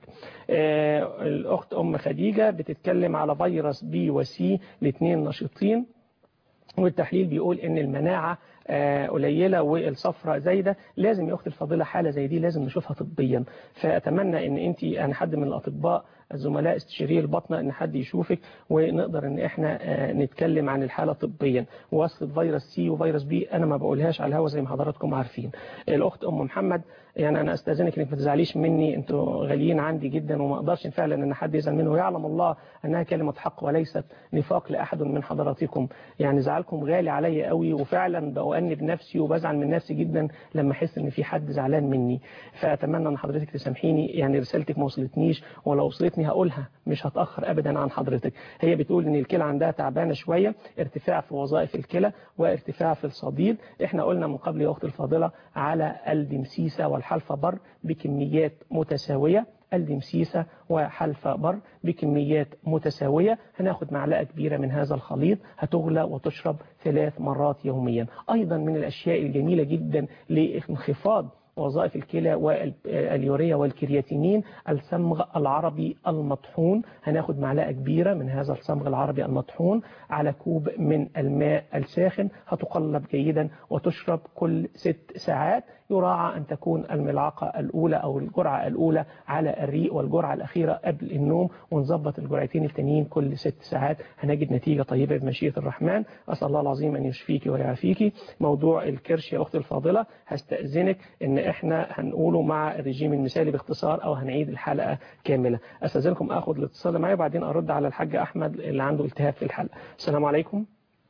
آه، الأخت أم خديجة بتتكلم على فيروس بي وسي الاثنين نشيطين والتحليل بيقول ان المناعة آه، قليلة والصفرة زايدة لازم يا أختي الفاضلة حالة زي دي لازم نشوفها طبيا فأتمنى ان انت انا حد من الأطباء الزملاء استشاري البطنة ان حد يشوفك ونقدر ان احنا آه، نتكلم عن الحالة طبيا وصفة فيروس سي وفيروس بي انا ما بقولهاش على الهوا زي ما حضراتكم عارفين الاخت ام محمد يعني انا استاذنك انك ما تزعليش مني انتوا غاليين عندي جدا وما اقدرش فعلا ان حد يزعل منه ويعلم الله انها كلمة حق وليست نفاق لاحد من حضراتكم يعني زعلكم غالي عليا قوي وفعلا بأؤنب نفسي وبزعل من نفسي جدا لما احس ان في حد زعلان مني فاتمنى ان حضرتك تسامحيني يعني رسالتك ما وصلتنيش ولو وصلتني هقولها مش هتاخر ابدا عن حضرتك هي بتقول ان الكلى عندها تعبانه شويه ارتفاع في وظائف الكلى وارتفاع في الصديد احنا قلنا من قبل يا اختي الفاضله على الدمسيسه والحلفه بر بكميات متساويه الدمسيسة وحلفة بر بكميات متساوية هناخد معلقة كبيرة من هذا الخليط هتغلى وتشرب ثلاث مرات يوميا أيضا من الأشياء الجميلة جدا لانخفاض وظائف الكلى واليوريا والكرياتينين الصمغ العربي المطحون هناخد معلقة كبيرة من هذا الصمغ العربي المطحون على كوب من الماء الساخن هتقلب جيدا وتشرب كل ست ساعات يراعى أن تكون الملعقة الأولى أو الجرعة الأولى على الريق والجرعة الأخيرة قبل النوم ونظبط الجرعتين التانيين كل ست ساعات هنجد نتيجة طيبة بمشيئة الرحمن أسأل الله العظيم أن يشفيك ويعافيك موضوع الكرش يا أختي الفاضلة هستأذنك أن إحنا هنقوله مع الرجيم المثالي باختصار أو هنعيد الحلقة كاملة أستأذنكم أخذ الاتصال معي وبعدين أرد على الحاج أحمد اللي عنده التهاب في الحلقة السلام عليكم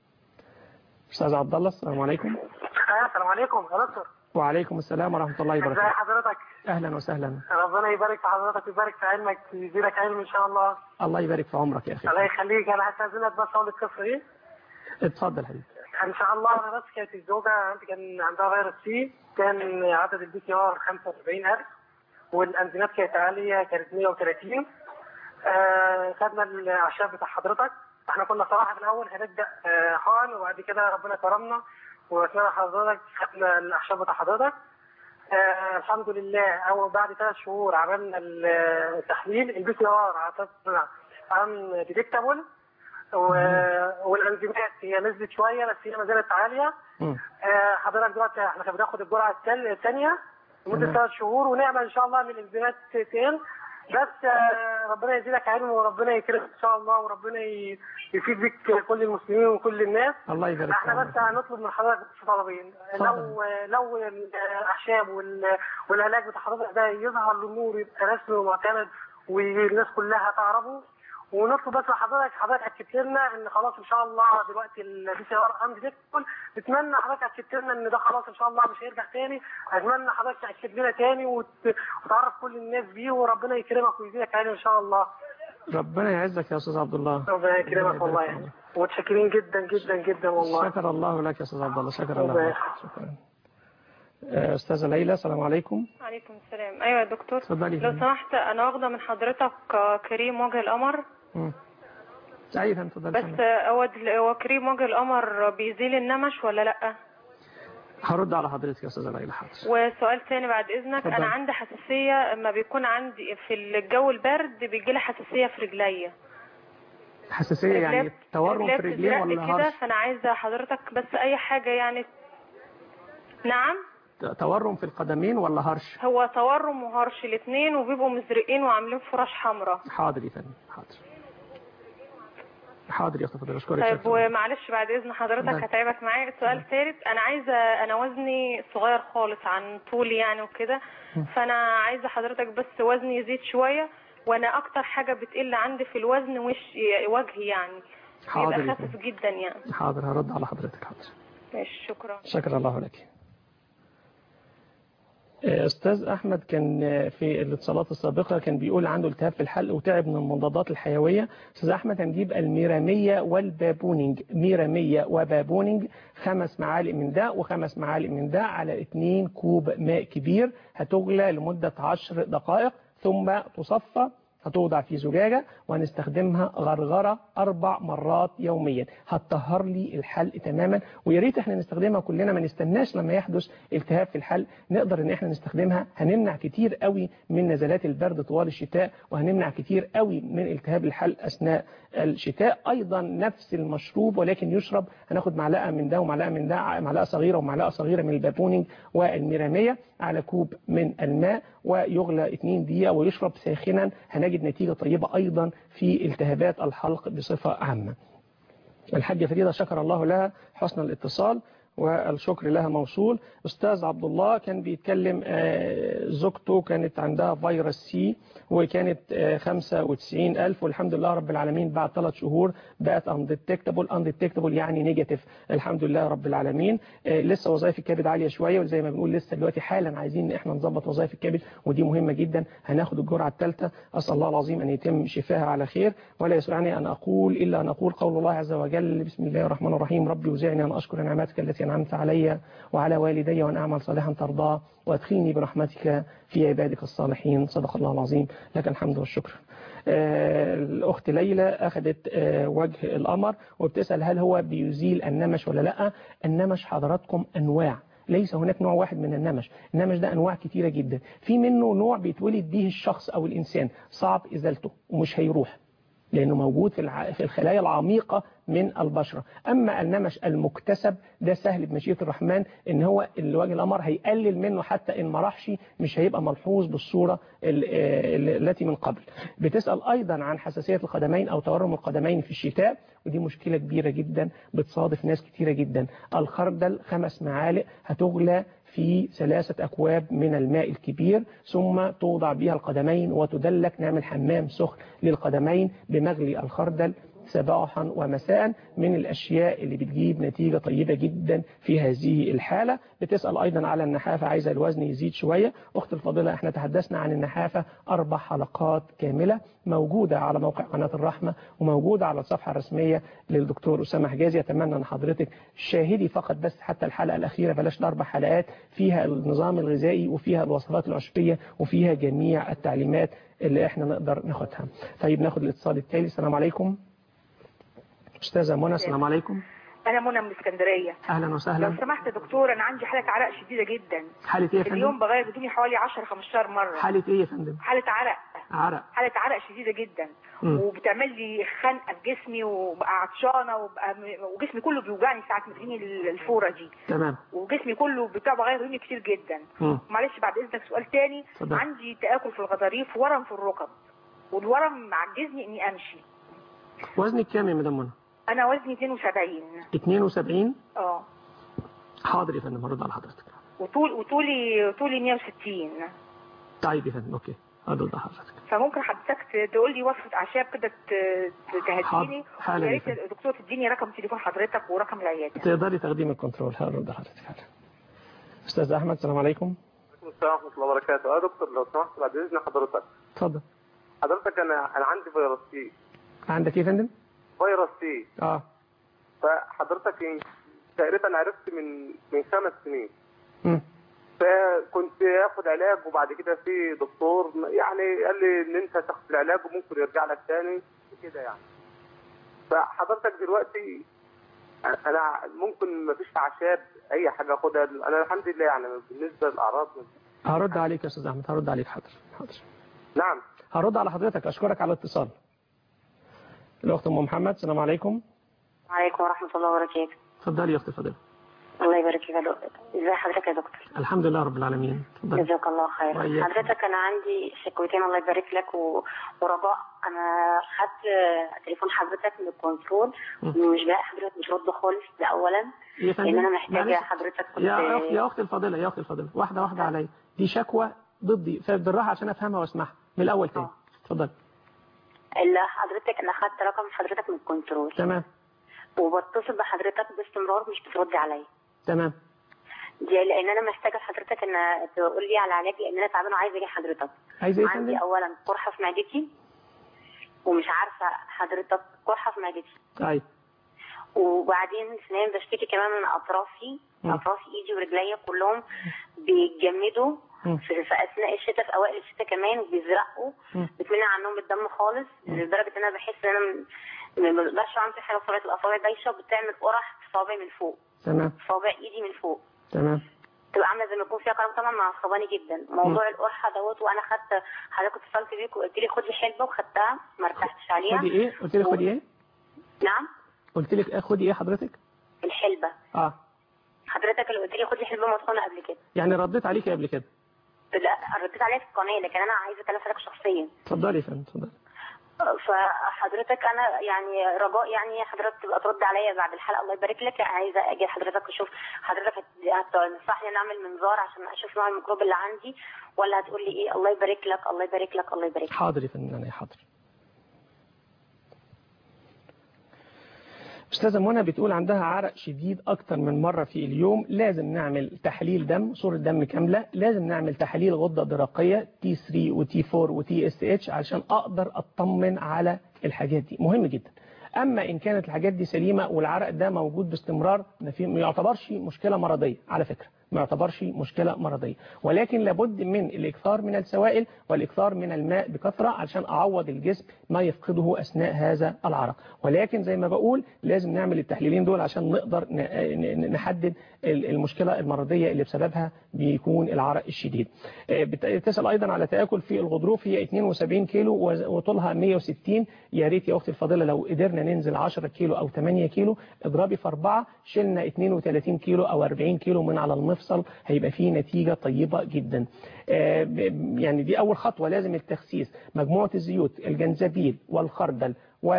أستاذ عبد الله السلام عليكم السلام عليكم يا دكتور وعليكم السلام ورحمة الله ازي وبركاته حضرتك أهلا وسهلا ربنا يبارك في حضرتك ويبارك في علمك ويزيدك علم ان شاء الله الله يبارك في عمرك يا أخي الله يخليك انا هستاذنك بس اقول القصه دي اتفضل حبيبي ان شاء الله انا بس كانت الزوجه عندي كان عندها فيروس سي كان عدد البي سي ار 45000 والانزيمات كانت عاليه كانت 130 آه خدنا الاعشاب بتاع حضرتك احنا كنا صراحه في الاول هنبدا آه حقن وبعد كده ربنا كرمنا وسمعنا حضرتك خدنا الاعشاب بتاع حضرتك آه الحمد لله او بعد ثلاث شهور عملنا التحليل البي سي ار اعتقد عن ديتكتابل والانزيمات هي نزلت شويه بس هي ما زالت عاليه آه حضرتك دلوقتي احنا بناخد الجرعه التل- الثانيه لمده تمام. ثلاث شهور ونعمل ان شاء الله من الانزيمات تقل بس آه ربنا يزيدك علم وربنا يكرمك ان شاء الله وربنا ي- يفيد بك كل المسلمين وكل الناس الله يبارك في احنا عمرك بس هنطلب من حضرتك بس طلبين لو لو الاعشاب وال- والعلاج بتاع حضرتك ده يظهر للنور يبقى رسمي ومعتمد والناس كلها تعرفه ونطلب بس لحضرتك حضرتك اكدت لنا ان خلاص ان شاء الله دلوقتي البي سي ار عندي تدخل نتمنى حضرتك اكدت لنا ان ده خلاص ان شاء الله مش هيرجع تاني اتمنى حضرتك تاكد لنا تاني وت- وتعرف كل الناس بيه وربنا يكرمك ويزيدك علم ان شاء الله ربنا يعزك يا أستاذ عبد الله ربنا يكرمك والله يعني متشكرين جدا جدا جدا والله شكر الله لك يا أستاذ عبد الله شكر الله الله لك شكرا آه، أستاذة ليلى السلام عليكم عليكم السلام ايوه يا دكتور اتفضلي. لو سمحت انا واخده من حضرتك آه، كريم وجه القمر مم. أيوة اتفضلي بس آه، هو دل- هو كريم وجه القمر بيزيل النمش ولا لا هرد على حضرتك يا أستاذة ليلى حاضر وسؤال تاني بعد اذنك اتفضل. انا عندي حساسيه اما بيكون عندي في الجو البرد بيجي لي حساسيه في رجليا حساسية يعني رجليا- تورم رجليا في رجلين بتزرق ولا كده هرش فانا عايزه حضرتك بس اي حاجه يعني نعم تورم في القدمين ولا هرش هو تورم وهرش الاثنين وبيبقوا مزرقين وعاملين فراش حمراء حاضر يا فندم حاضر حاضر يا أختي فضل أشكرك طيب شكراً. ومعلش بعد اذن حضرتك اتفضل. هتعبك معايا سؤال ثالث انا عايزه انا وزني صغير خالص عن طولي يعني وكده فانا عايزه حضرتك بس وزني يزيد شويه وانا اكتر حاجه بتقل عندي في الوزن وش وجهي يعني حاضر يبقى يا خفيف فندم. جدا يعني حاضر هرد على حضرتك حاضر ماشي شكرا شكر الله لك أستاذ أحمد كان في الاتصالات السابقة كان بيقول عنده التهاب في الحلق وتعب من المضادات الحيوية أستاذ أحمد هنجيب الميرامية والبابونينج ميرامية وبابونينج خمس معالق من ده وخمس معالق من ده على اتنين كوب ماء كبير هتغلى لمدة عشر دقائق ثم تصفى هتوضع في زجاجة وهنستخدمها غرغرة أربع مرات يوميا هتطهر لي الحلق تماما ويا ريت احنا نستخدمها كلنا ما نستناش لما يحدث التهاب في الحلق نقدر ان احنا نستخدمها هنمنع كتير قوي من نزلات البرد طوال الشتاء وهنمنع كتير قوي من التهاب الحلق أثناء الشتاء أيضا نفس المشروب ولكن يشرب هناخد معلقة من ده ومعلقة من ده معلقة صغيرة ومعلقة صغيرة من البابونينج والميرامية على كوب من الماء ويغلى 2 دقيقة ويشرب ساخنا هنجد نتيجة طيبة أيضا في التهابات الحلق بصفة عامة الحاجة فريدة شكر الله لها حسن الاتصال والشكر لها موصول أستاذ عبد الله كان بيتكلم آه، زوجته كانت عندها فيروس سي وكانت آه، 95 ألف والحمد لله رب العالمين بعد ثلاث شهور بقت undetectable undetectable يعني نيجاتيف الحمد لله رب العالمين آه، لسه وظائف الكبد عالية شوية وزي ما بنقول لسه دلوقتي حالا عايزين ان احنا نظبط وظائف الكبد ودي مهمة جدا هناخد الجرعة الثالثة أسأل الله العظيم أن يتم شفاها على خير ولا يسعني أن أقول إلا أن أقول قول الله عز وجل بسم الله الرحمن الرحيم ربي وزعني أن أشكر نعمتك التي أنعمت علي وعلى والدي وأن أعمل صالحا ترضاه وأدخلني برحمتك في عبادك الصالحين صدق الله العظيم لك الحمد والشكر آه، الأخت ليلى أخذت آه، وجه القمر وبتسأل هل هو بيزيل النمش ولا لا النمش حضراتكم أنواع ليس هناك نوع واحد من النمش النمش ده انواع كتيره جدا في منه نوع بيتولد به الشخص او الانسان صعب ازالته ومش هيروح لأنه موجود في الع- في الخلايا العميقة من البشرة أما النمش المكتسب ده سهل بمشيئة الرحمن إن هو الوجه الأمر هيقلل منه حتى إن ما راحش مش هيبقى ملحوظ بالصورة ال- ال- التي من قبل بتسأل أيضا عن حساسية القدمين أو تورم القدمين في الشتاء ودي مشكلة كبيرة جدا بتصادف ناس كتيرة جدا الخردل خمس معالق هتغلى في ثلاثة أكواب من الماء الكبير ثم توضع بها القدمين وتدلك نعمل حمام سخن للقدمين بمغلي الخردل صباحا ومساء من الأشياء اللي بتجيب نتيجة طيبة جدا في هذه الحالة بتسأل أيضا على النحافة عايزة الوزن يزيد شوية أخت الفاضلة احنا تحدثنا عن النحافة أربع حلقات كاملة موجودة على موقع قناة الرحمة وموجودة على الصفحة الرسمية للدكتور أسامة حجازي أتمنى أن حضرتك شاهدي فقط بس حتى الحلقة الأخيرة بلاش الأربع حلقات فيها النظام الغذائي وفيها الوصفات العشبية وفيها جميع التعليمات اللي احنا نقدر ناخدها طيب ناخد الاتصال التالي السلام عليكم أستاذة منى السلام عليكم انا منى من اسكندريه أهلا لو وسهلا سمحت يا دكتور انا عندي حاله عرق شديده جدا حالة إيه يا فندم؟ اليوم بغير هدومي حوالي 10 15 مره حالة إيه يا فندم؟ حاله عرق عرق حاله عرق شديده جدا مم. وبتعمل لي خنقه في جسمي وبقى عطشانه وبقى م- وجسمي كله بيوجعني ساعه ما تجيني ال- الفوره دي تمام وجسمي كله بتاع بغير هدومي كتير جدا مم. معلش بعد اذنك سؤال تاني اتفضل. عندي تاكل في الغضاريف ورم في الركب والورم معجزني اني امشي وزنك كام يا مدام منى؟ انا وزني 72 72 اه حاضر يا فندم هرد على حضرتك وطول وطولي طولي 160 طيب يا فندم أوكي هرد على حضرتك فممكن حضرتك ت- تقول لي وصفه اعشاب كده ت- تهديني حاضر. حالا ويا يا ريت فندم. الدكتور تديني رقم تليفون حضرتك ورقم العياده تقدري تقديم الكنترول هرد على حضرتك حالا أستاذ أحمد السلام عليكم السلام ورحمة الله وبركاته، يا دكتور لو سمحت بعد إذن حضرتك، اتفضل حضرتك أنا أنا عندي فيروس سي، عندك إيه يا فندم؟ فيروس سي، اه فحضرتك إيه؟ تقريبا عرفت من من خمس سنين، مم. فكنت آخد علاج وبعد كده في دكتور يعني قال لي إن أنت تاخد العلاج وممكن يرجع لك تاني وكده يعني. فحضرتك دلوقتي أنا ممكن مفيش أعشاب أي حاجة آخدها، أنا الحمد لله يعني بالنسبة للأعراض هرد عليك يا أستاذ أحمد هرد عليك حاضر حاضر نعم هرد على حضرتك أشكرك على الاتصال الأخت أم محمد السلام عليكم عليكم ورحمة الله وبركاته اتفضلي يا أختي فاضلة الله يبارك فيك يا دكتور ازي حضرتك يا دكتور الحمد لله رب العالمين اتفضلي جزاك الله خير وإياك. حضرتك انا عندي شكوتين الله يبارك لك و... ورجاء انا خدت آه، تليفون حضرتك من الكنترول ومش بلاقي حضرتك مش رد خالص ده اولا إيه يا فندم؟ لان انا محتاجه معلش. حضرتك كنت يا أختي يا أختي الفاضلة يا أختي الفاضلة واحدة واحدة عليا دي شكوى ضدي فبالراحة عشان أفهمها وأسمعها من الأول تاني اتفضل اللي حضرتك انا خدت رقم حضرتك من الكنترول تمام وبتصل بحضرتك باستمرار مش بتردي عليا تمام دي لان انا محتاجه حضرتك ان تقول لي على علاج لان انا تعبانه وعايزه اجي حضرتك عايزة إيه يا عندي فندم؟ اولا قرحه في معدتي ومش عارفه حضرتك قرحه في معدتي طيب وبعدين ثانيا بشتكي كمان من اطرافي مم. اطراف ايدي ورجليا كلهم بيتجمدوا مم. في, في اثناء الشتاء في اوائل الشتاء كمان وبيزرقوا مم. بتمنع عنهم الدم خالص لدرجه ان انا بحس ان انا م- ما بقدرش اعمل حاجه في صوابعي الاصابع دايشه وبتعمل قرح في صوابعي من فوق تمام صوابع ايدي من فوق تمام تبقى عامله زي ما يكون فيها كلام طبعا معصباني جدا موضوع القرحه دوت وانا خدت حضرتك اتصلت بيك وقلت لي خدي حلبه وخدتها ما ارتحتش عليها خدي إيه؟ قلت لي خدي إيه؟ نعم قلت لك إيه خدي إيه حضرتك؟ الحلبه اه حضرتك اللي قلت لي خدي حلبه مطحونه قبل كده يعني رديت عليكي قبل كده لا رديت عليها في القناه لكن انا عايزه اكلم حضرتك شخصيا اتفضلي يا فندم اتفضلي فحضرتك انا يعني رجاء يعني حضرتك تبقى ترد عليا بعد الحلقه الله يبارك لك عايزه اجي حضرتك اشوف حضرتك هت- هتنصحني ان اعمل منظار عشان اشوف نوع الميكروب اللي عندي ولا هتقول لي ايه الله يبارك لك الله يبارك لك الله يبارك لك حاضر يا فندم أنا حاضر أستاذة منى بتقول عندها عرق شديد أكتر من مرة في اليوم لازم نعمل تحليل دم صورة دم كاملة لازم نعمل تحاليل غدة درقية تي 3 وتي 4 وتي اس اتش عشان أقدر أطمن على الحاجات دي مهم جدا أما إن كانت الحاجات دي سليمة والعرق ده موجود باستمرار ما في- ما يعتبرش مشكلة مرضية على فكرة ما يعتبرش مشكلة مرضية ولكن لابد من الاكثار من السوائل والاكثار من الماء بكثرة علشان اعوض الجسم ما يفقده اثناء هذا العرق ولكن زي ما بقول لازم نعمل التحليلين دول عشان نقدر نحدد المشكلة المرضية اللي بسببها بيكون العرق الشديد بتسأل ايضا على تآكل في الغضروف هي 72 كيلو وطولها 160 يا ريت يا اختي الفاضله لو قدرنا ننزل 10 كيلو او 8 كيلو اضربي في 4 شلنا 32 كيلو او 40 كيلو من على المفصل هيبقى فيه نتيجة طيبة جدا يعني دي اول خطوة لازم التخسيس مجموعة الزيوت الجنزبيل والخردل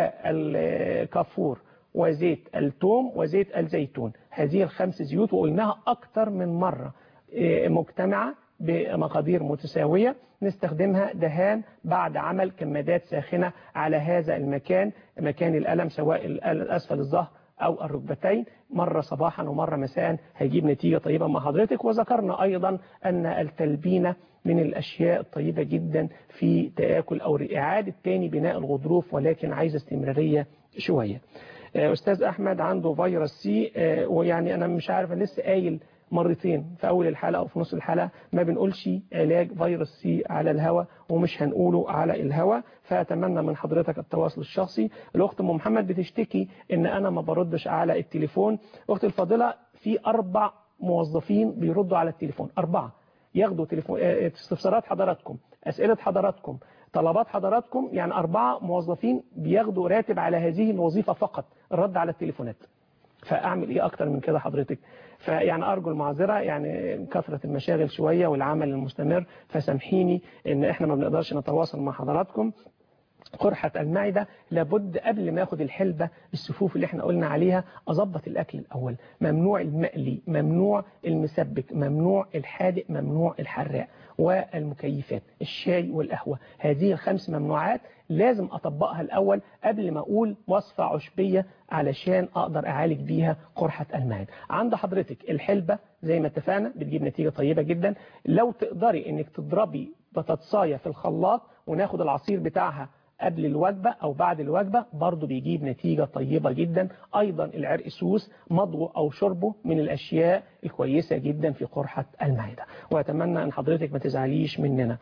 والكافور وزيت التوم وزيت الزيتون هذه الخمس زيوت وقلناها اكتر من مرة مجتمعة بمقادير متساوية نستخدمها دهان بعد عمل كمادات ساخنة على هذا المكان مكان الألم سواء أسفل الظهر أو الركبتين مرة صباحا ومرة مساء هيجيب نتيجة طيبة مع حضرتك وذكرنا أيضا أن التلبينة من الأشياء الطيبة جدا في تآكل أو إعادة تاني بناء الغضروف ولكن عايزة استمرارية شوية أستاذ أحمد عنده فيروس سي ويعني أنا مش عارف أنا لسه قايل مرتين في أول الحلقة أو في نص الحلقة ما بنقولش علاج فيروس سي على الهواء ومش هنقوله على الهواء فأتمنى من حضرتك التواصل الشخصي الأخت أم محمد بتشتكي إن أنا ما بردش على التليفون أخت الفاضلة في أربع موظفين بيردوا على التليفون أربعة ياخدوا تليفون استفسارات حضراتكم أسئلة حضراتكم طلبات حضراتكم يعني أربعة موظفين بياخدوا راتب على هذه الوظيفة فقط الرد على التليفونات فأعمل إيه أكتر من كده حضرتك فيعني أرجو المعذرة يعني كثرة المشاغل شوية والعمل المستمر فسامحيني إن إحنا ما بنقدرش نتواصل مع حضراتكم قرحة المعدة لابد قبل ما اخد الحلبة السفوف اللي احنا قلنا عليها اظبط الاكل الاول ممنوع المقلي ممنوع المسبك ممنوع الحادق ممنوع الحراق والمكيفات الشاي والقهوة هذه الخمس ممنوعات لازم اطبقها الاول قبل ما اقول وصفة عشبية علشان اقدر اعالج بيها قرحة المعدة عند حضرتك الحلبة زي ما اتفقنا بتجيب نتيجة طيبة جدا لو تقدري انك تضربي بطاطساية في الخلاط وناخد العصير بتاعها قبل الوجبة أو بعد الوجبة برضو بيجيب نتيجة طيبة جدا أيضا العرق سوس مضغه أو شربه من الأشياء الكويسة جدا في قرحة المعدة وأتمنى أن حضرتك ما تزعليش مننا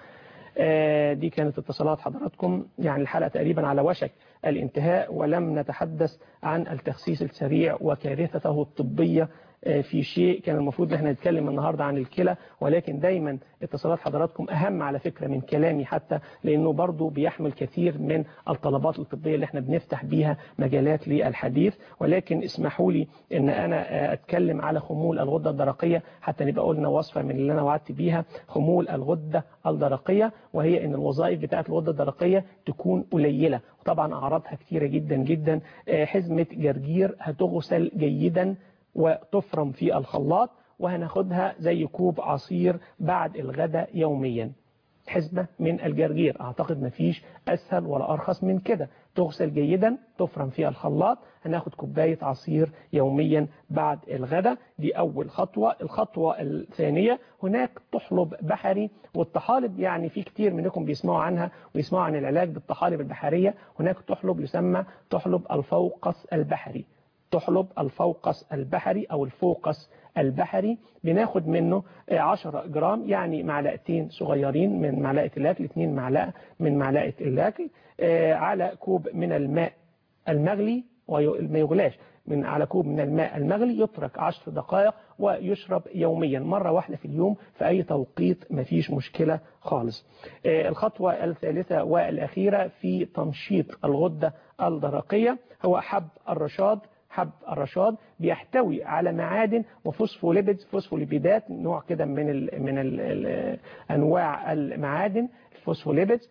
دي كانت اتصالات حضراتكم يعني الحلقة تقريبا على وشك الانتهاء ولم نتحدث عن التخسيس السريع وكارثته الطبية في شيء كان المفروض ان احنا نتكلم النهاردة عن الكلى ولكن دايما اتصالات حضراتكم اهم على فكرة من كلامي حتى لانه برضو بيحمل كثير من الطلبات الطبية اللي احنا بنفتح بيها مجالات للحديث ولكن اسمحوا لي ان انا اتكلم على خمول الغدة الدرقية حتى نبقى قلنا وصفة من اللي انا وعدت بيها خمول الغدة الدرقية وهي ان الوظائف بتاعت الغدة الدرقية تكون قليلة وطبعا اعراضها كثيرة جدا جدا حزمة جرجير هتغسل جيدا وتفرم في الخلاط وهناخدها زي كوب عصير بعد الغداء يوميا حزمة من الجرجير أعتقد مفيش أسهل ولا أرخص من كده تغسل جيدا تفرم في الخلاط هناخد كوباية عصير يوميا بعد الغداء دي أول خطوة الخطوة الثانية هناك طحلب بحري والطحالب يعني في كتير منكم بيسمعوا عنها ويسمعوا عن العلاج بالطحالب البحرية هناك طحلب يسمى طحلب الفوقس البحري تحلب الفوقس البحري أو الفوقس البحري بناخد منه 10 جرام يعني معلقتين صغيرين من معلقة الأكل 2 معلقة من معلقة الأكل على كوب من الماء المغلي وما يغلاش من على كوب من الماء المغلي يترك 10 دقائق ويشرب يوميا مرة واحدة في اليوم في أي توقيت مفيش مشكلة خالص الخطوة الثالثة والأخيرة في تنشيط الغدة الدرقية هو حب الرشاد حب الرشاد بيحتوي على معادن وفوسفوليبيدز فوسفوليبيدات نوع كده من ال من ال انواع المعادن الفوسفوليبيدز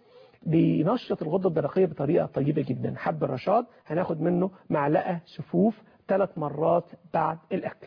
بينشط الغدة الدرقية بطريقة طيبة جدا حب الرشاد هناخد منه معلقة سفوف ثلاث مرات بعد الأكل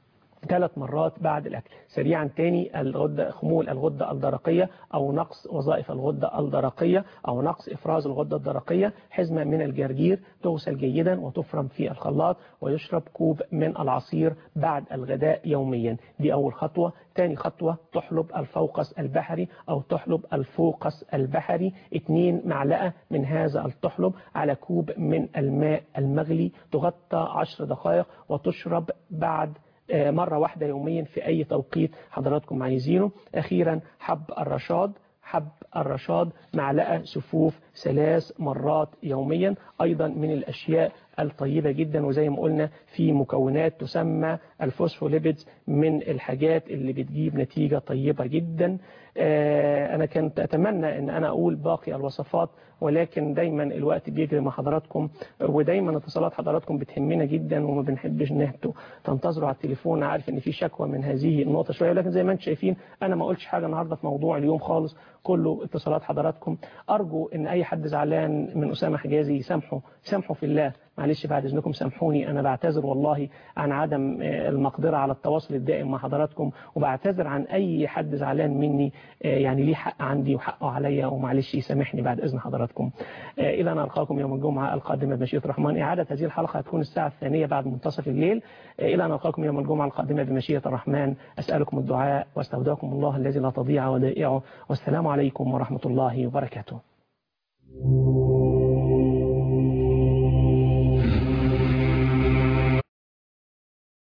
ثلاث مرات بعد الأكل سريعا تاني الغدة خمول الغدة الدرقية أو نقص وظائف الغدة الدرقية أو نقص إفراز الغدة الدرقية حزمة من الجرجير تغسل جيدا وتفرم في الخلاط ويشرب كوب من العصير بعد الغداء يوميا دي أول خطوة تاني خطوة تحلب الفوقس البحري أو تحلب الفوقس البحري اتنين معلقة من هذا التحلب على كوب من الماء المغلي تغطى عشر دقائق وتشرب بعد آه، مرة واحدة يوميا في أي توقيت حضراتكم عايزينه أخيرا حب الرشاد حب الرشاد معلقة سفوف ثلاث مرات يوميا أيضا من الأشياء الطيبة جدا وزي ما قلنا في مكونات تسمى الفوسفوليبيدز من الحاجات اللي بتجيب نتيجة طيبة جدا آه، أنا كنت أتمنى أن أنا أقول باقي الوصفات ولكن دايما الوقت بيجري مع حضراتكم ودايما اتصالات حضراتكم بتهمنا جدا وما بنحبش ان انتوا تنتظروا على التليفون عارف ان في شكوى من هذه النقطه شويه ولكن زي ما انتم شايفين انا ما قلتش حاجه النهارده في موضوع اليوم خالص كله اتصالات حضراتكم ارجو ان اي حد زعلان من اسامه حجازي يسامحه سامحه في الله معلش بعد اذنكم سامحوني انا بعتذر والله عن عدم آه، المقدره على التواصل الدائم مع حضراتكم وبعتذر عن اي حد زعلان مني آه، يعني ليه حق عندي وحقه عليا ومعلش يسامحني بعد اذن حضراتكم آه، الى ان القاكم يوم الجمعه القادمه بمشيئه الرحمن اعاده هذه الحلقه هتكون الساعه الثانيه بعد منتصف الليل آه، الى ان القاكم يوم الجمعه القادمه بمشيئه الرحمن اسالكم الدعاء واستودعكم الله الذي لا تضيع ودائعه والسلام عليكم ورحمه الله وبركاته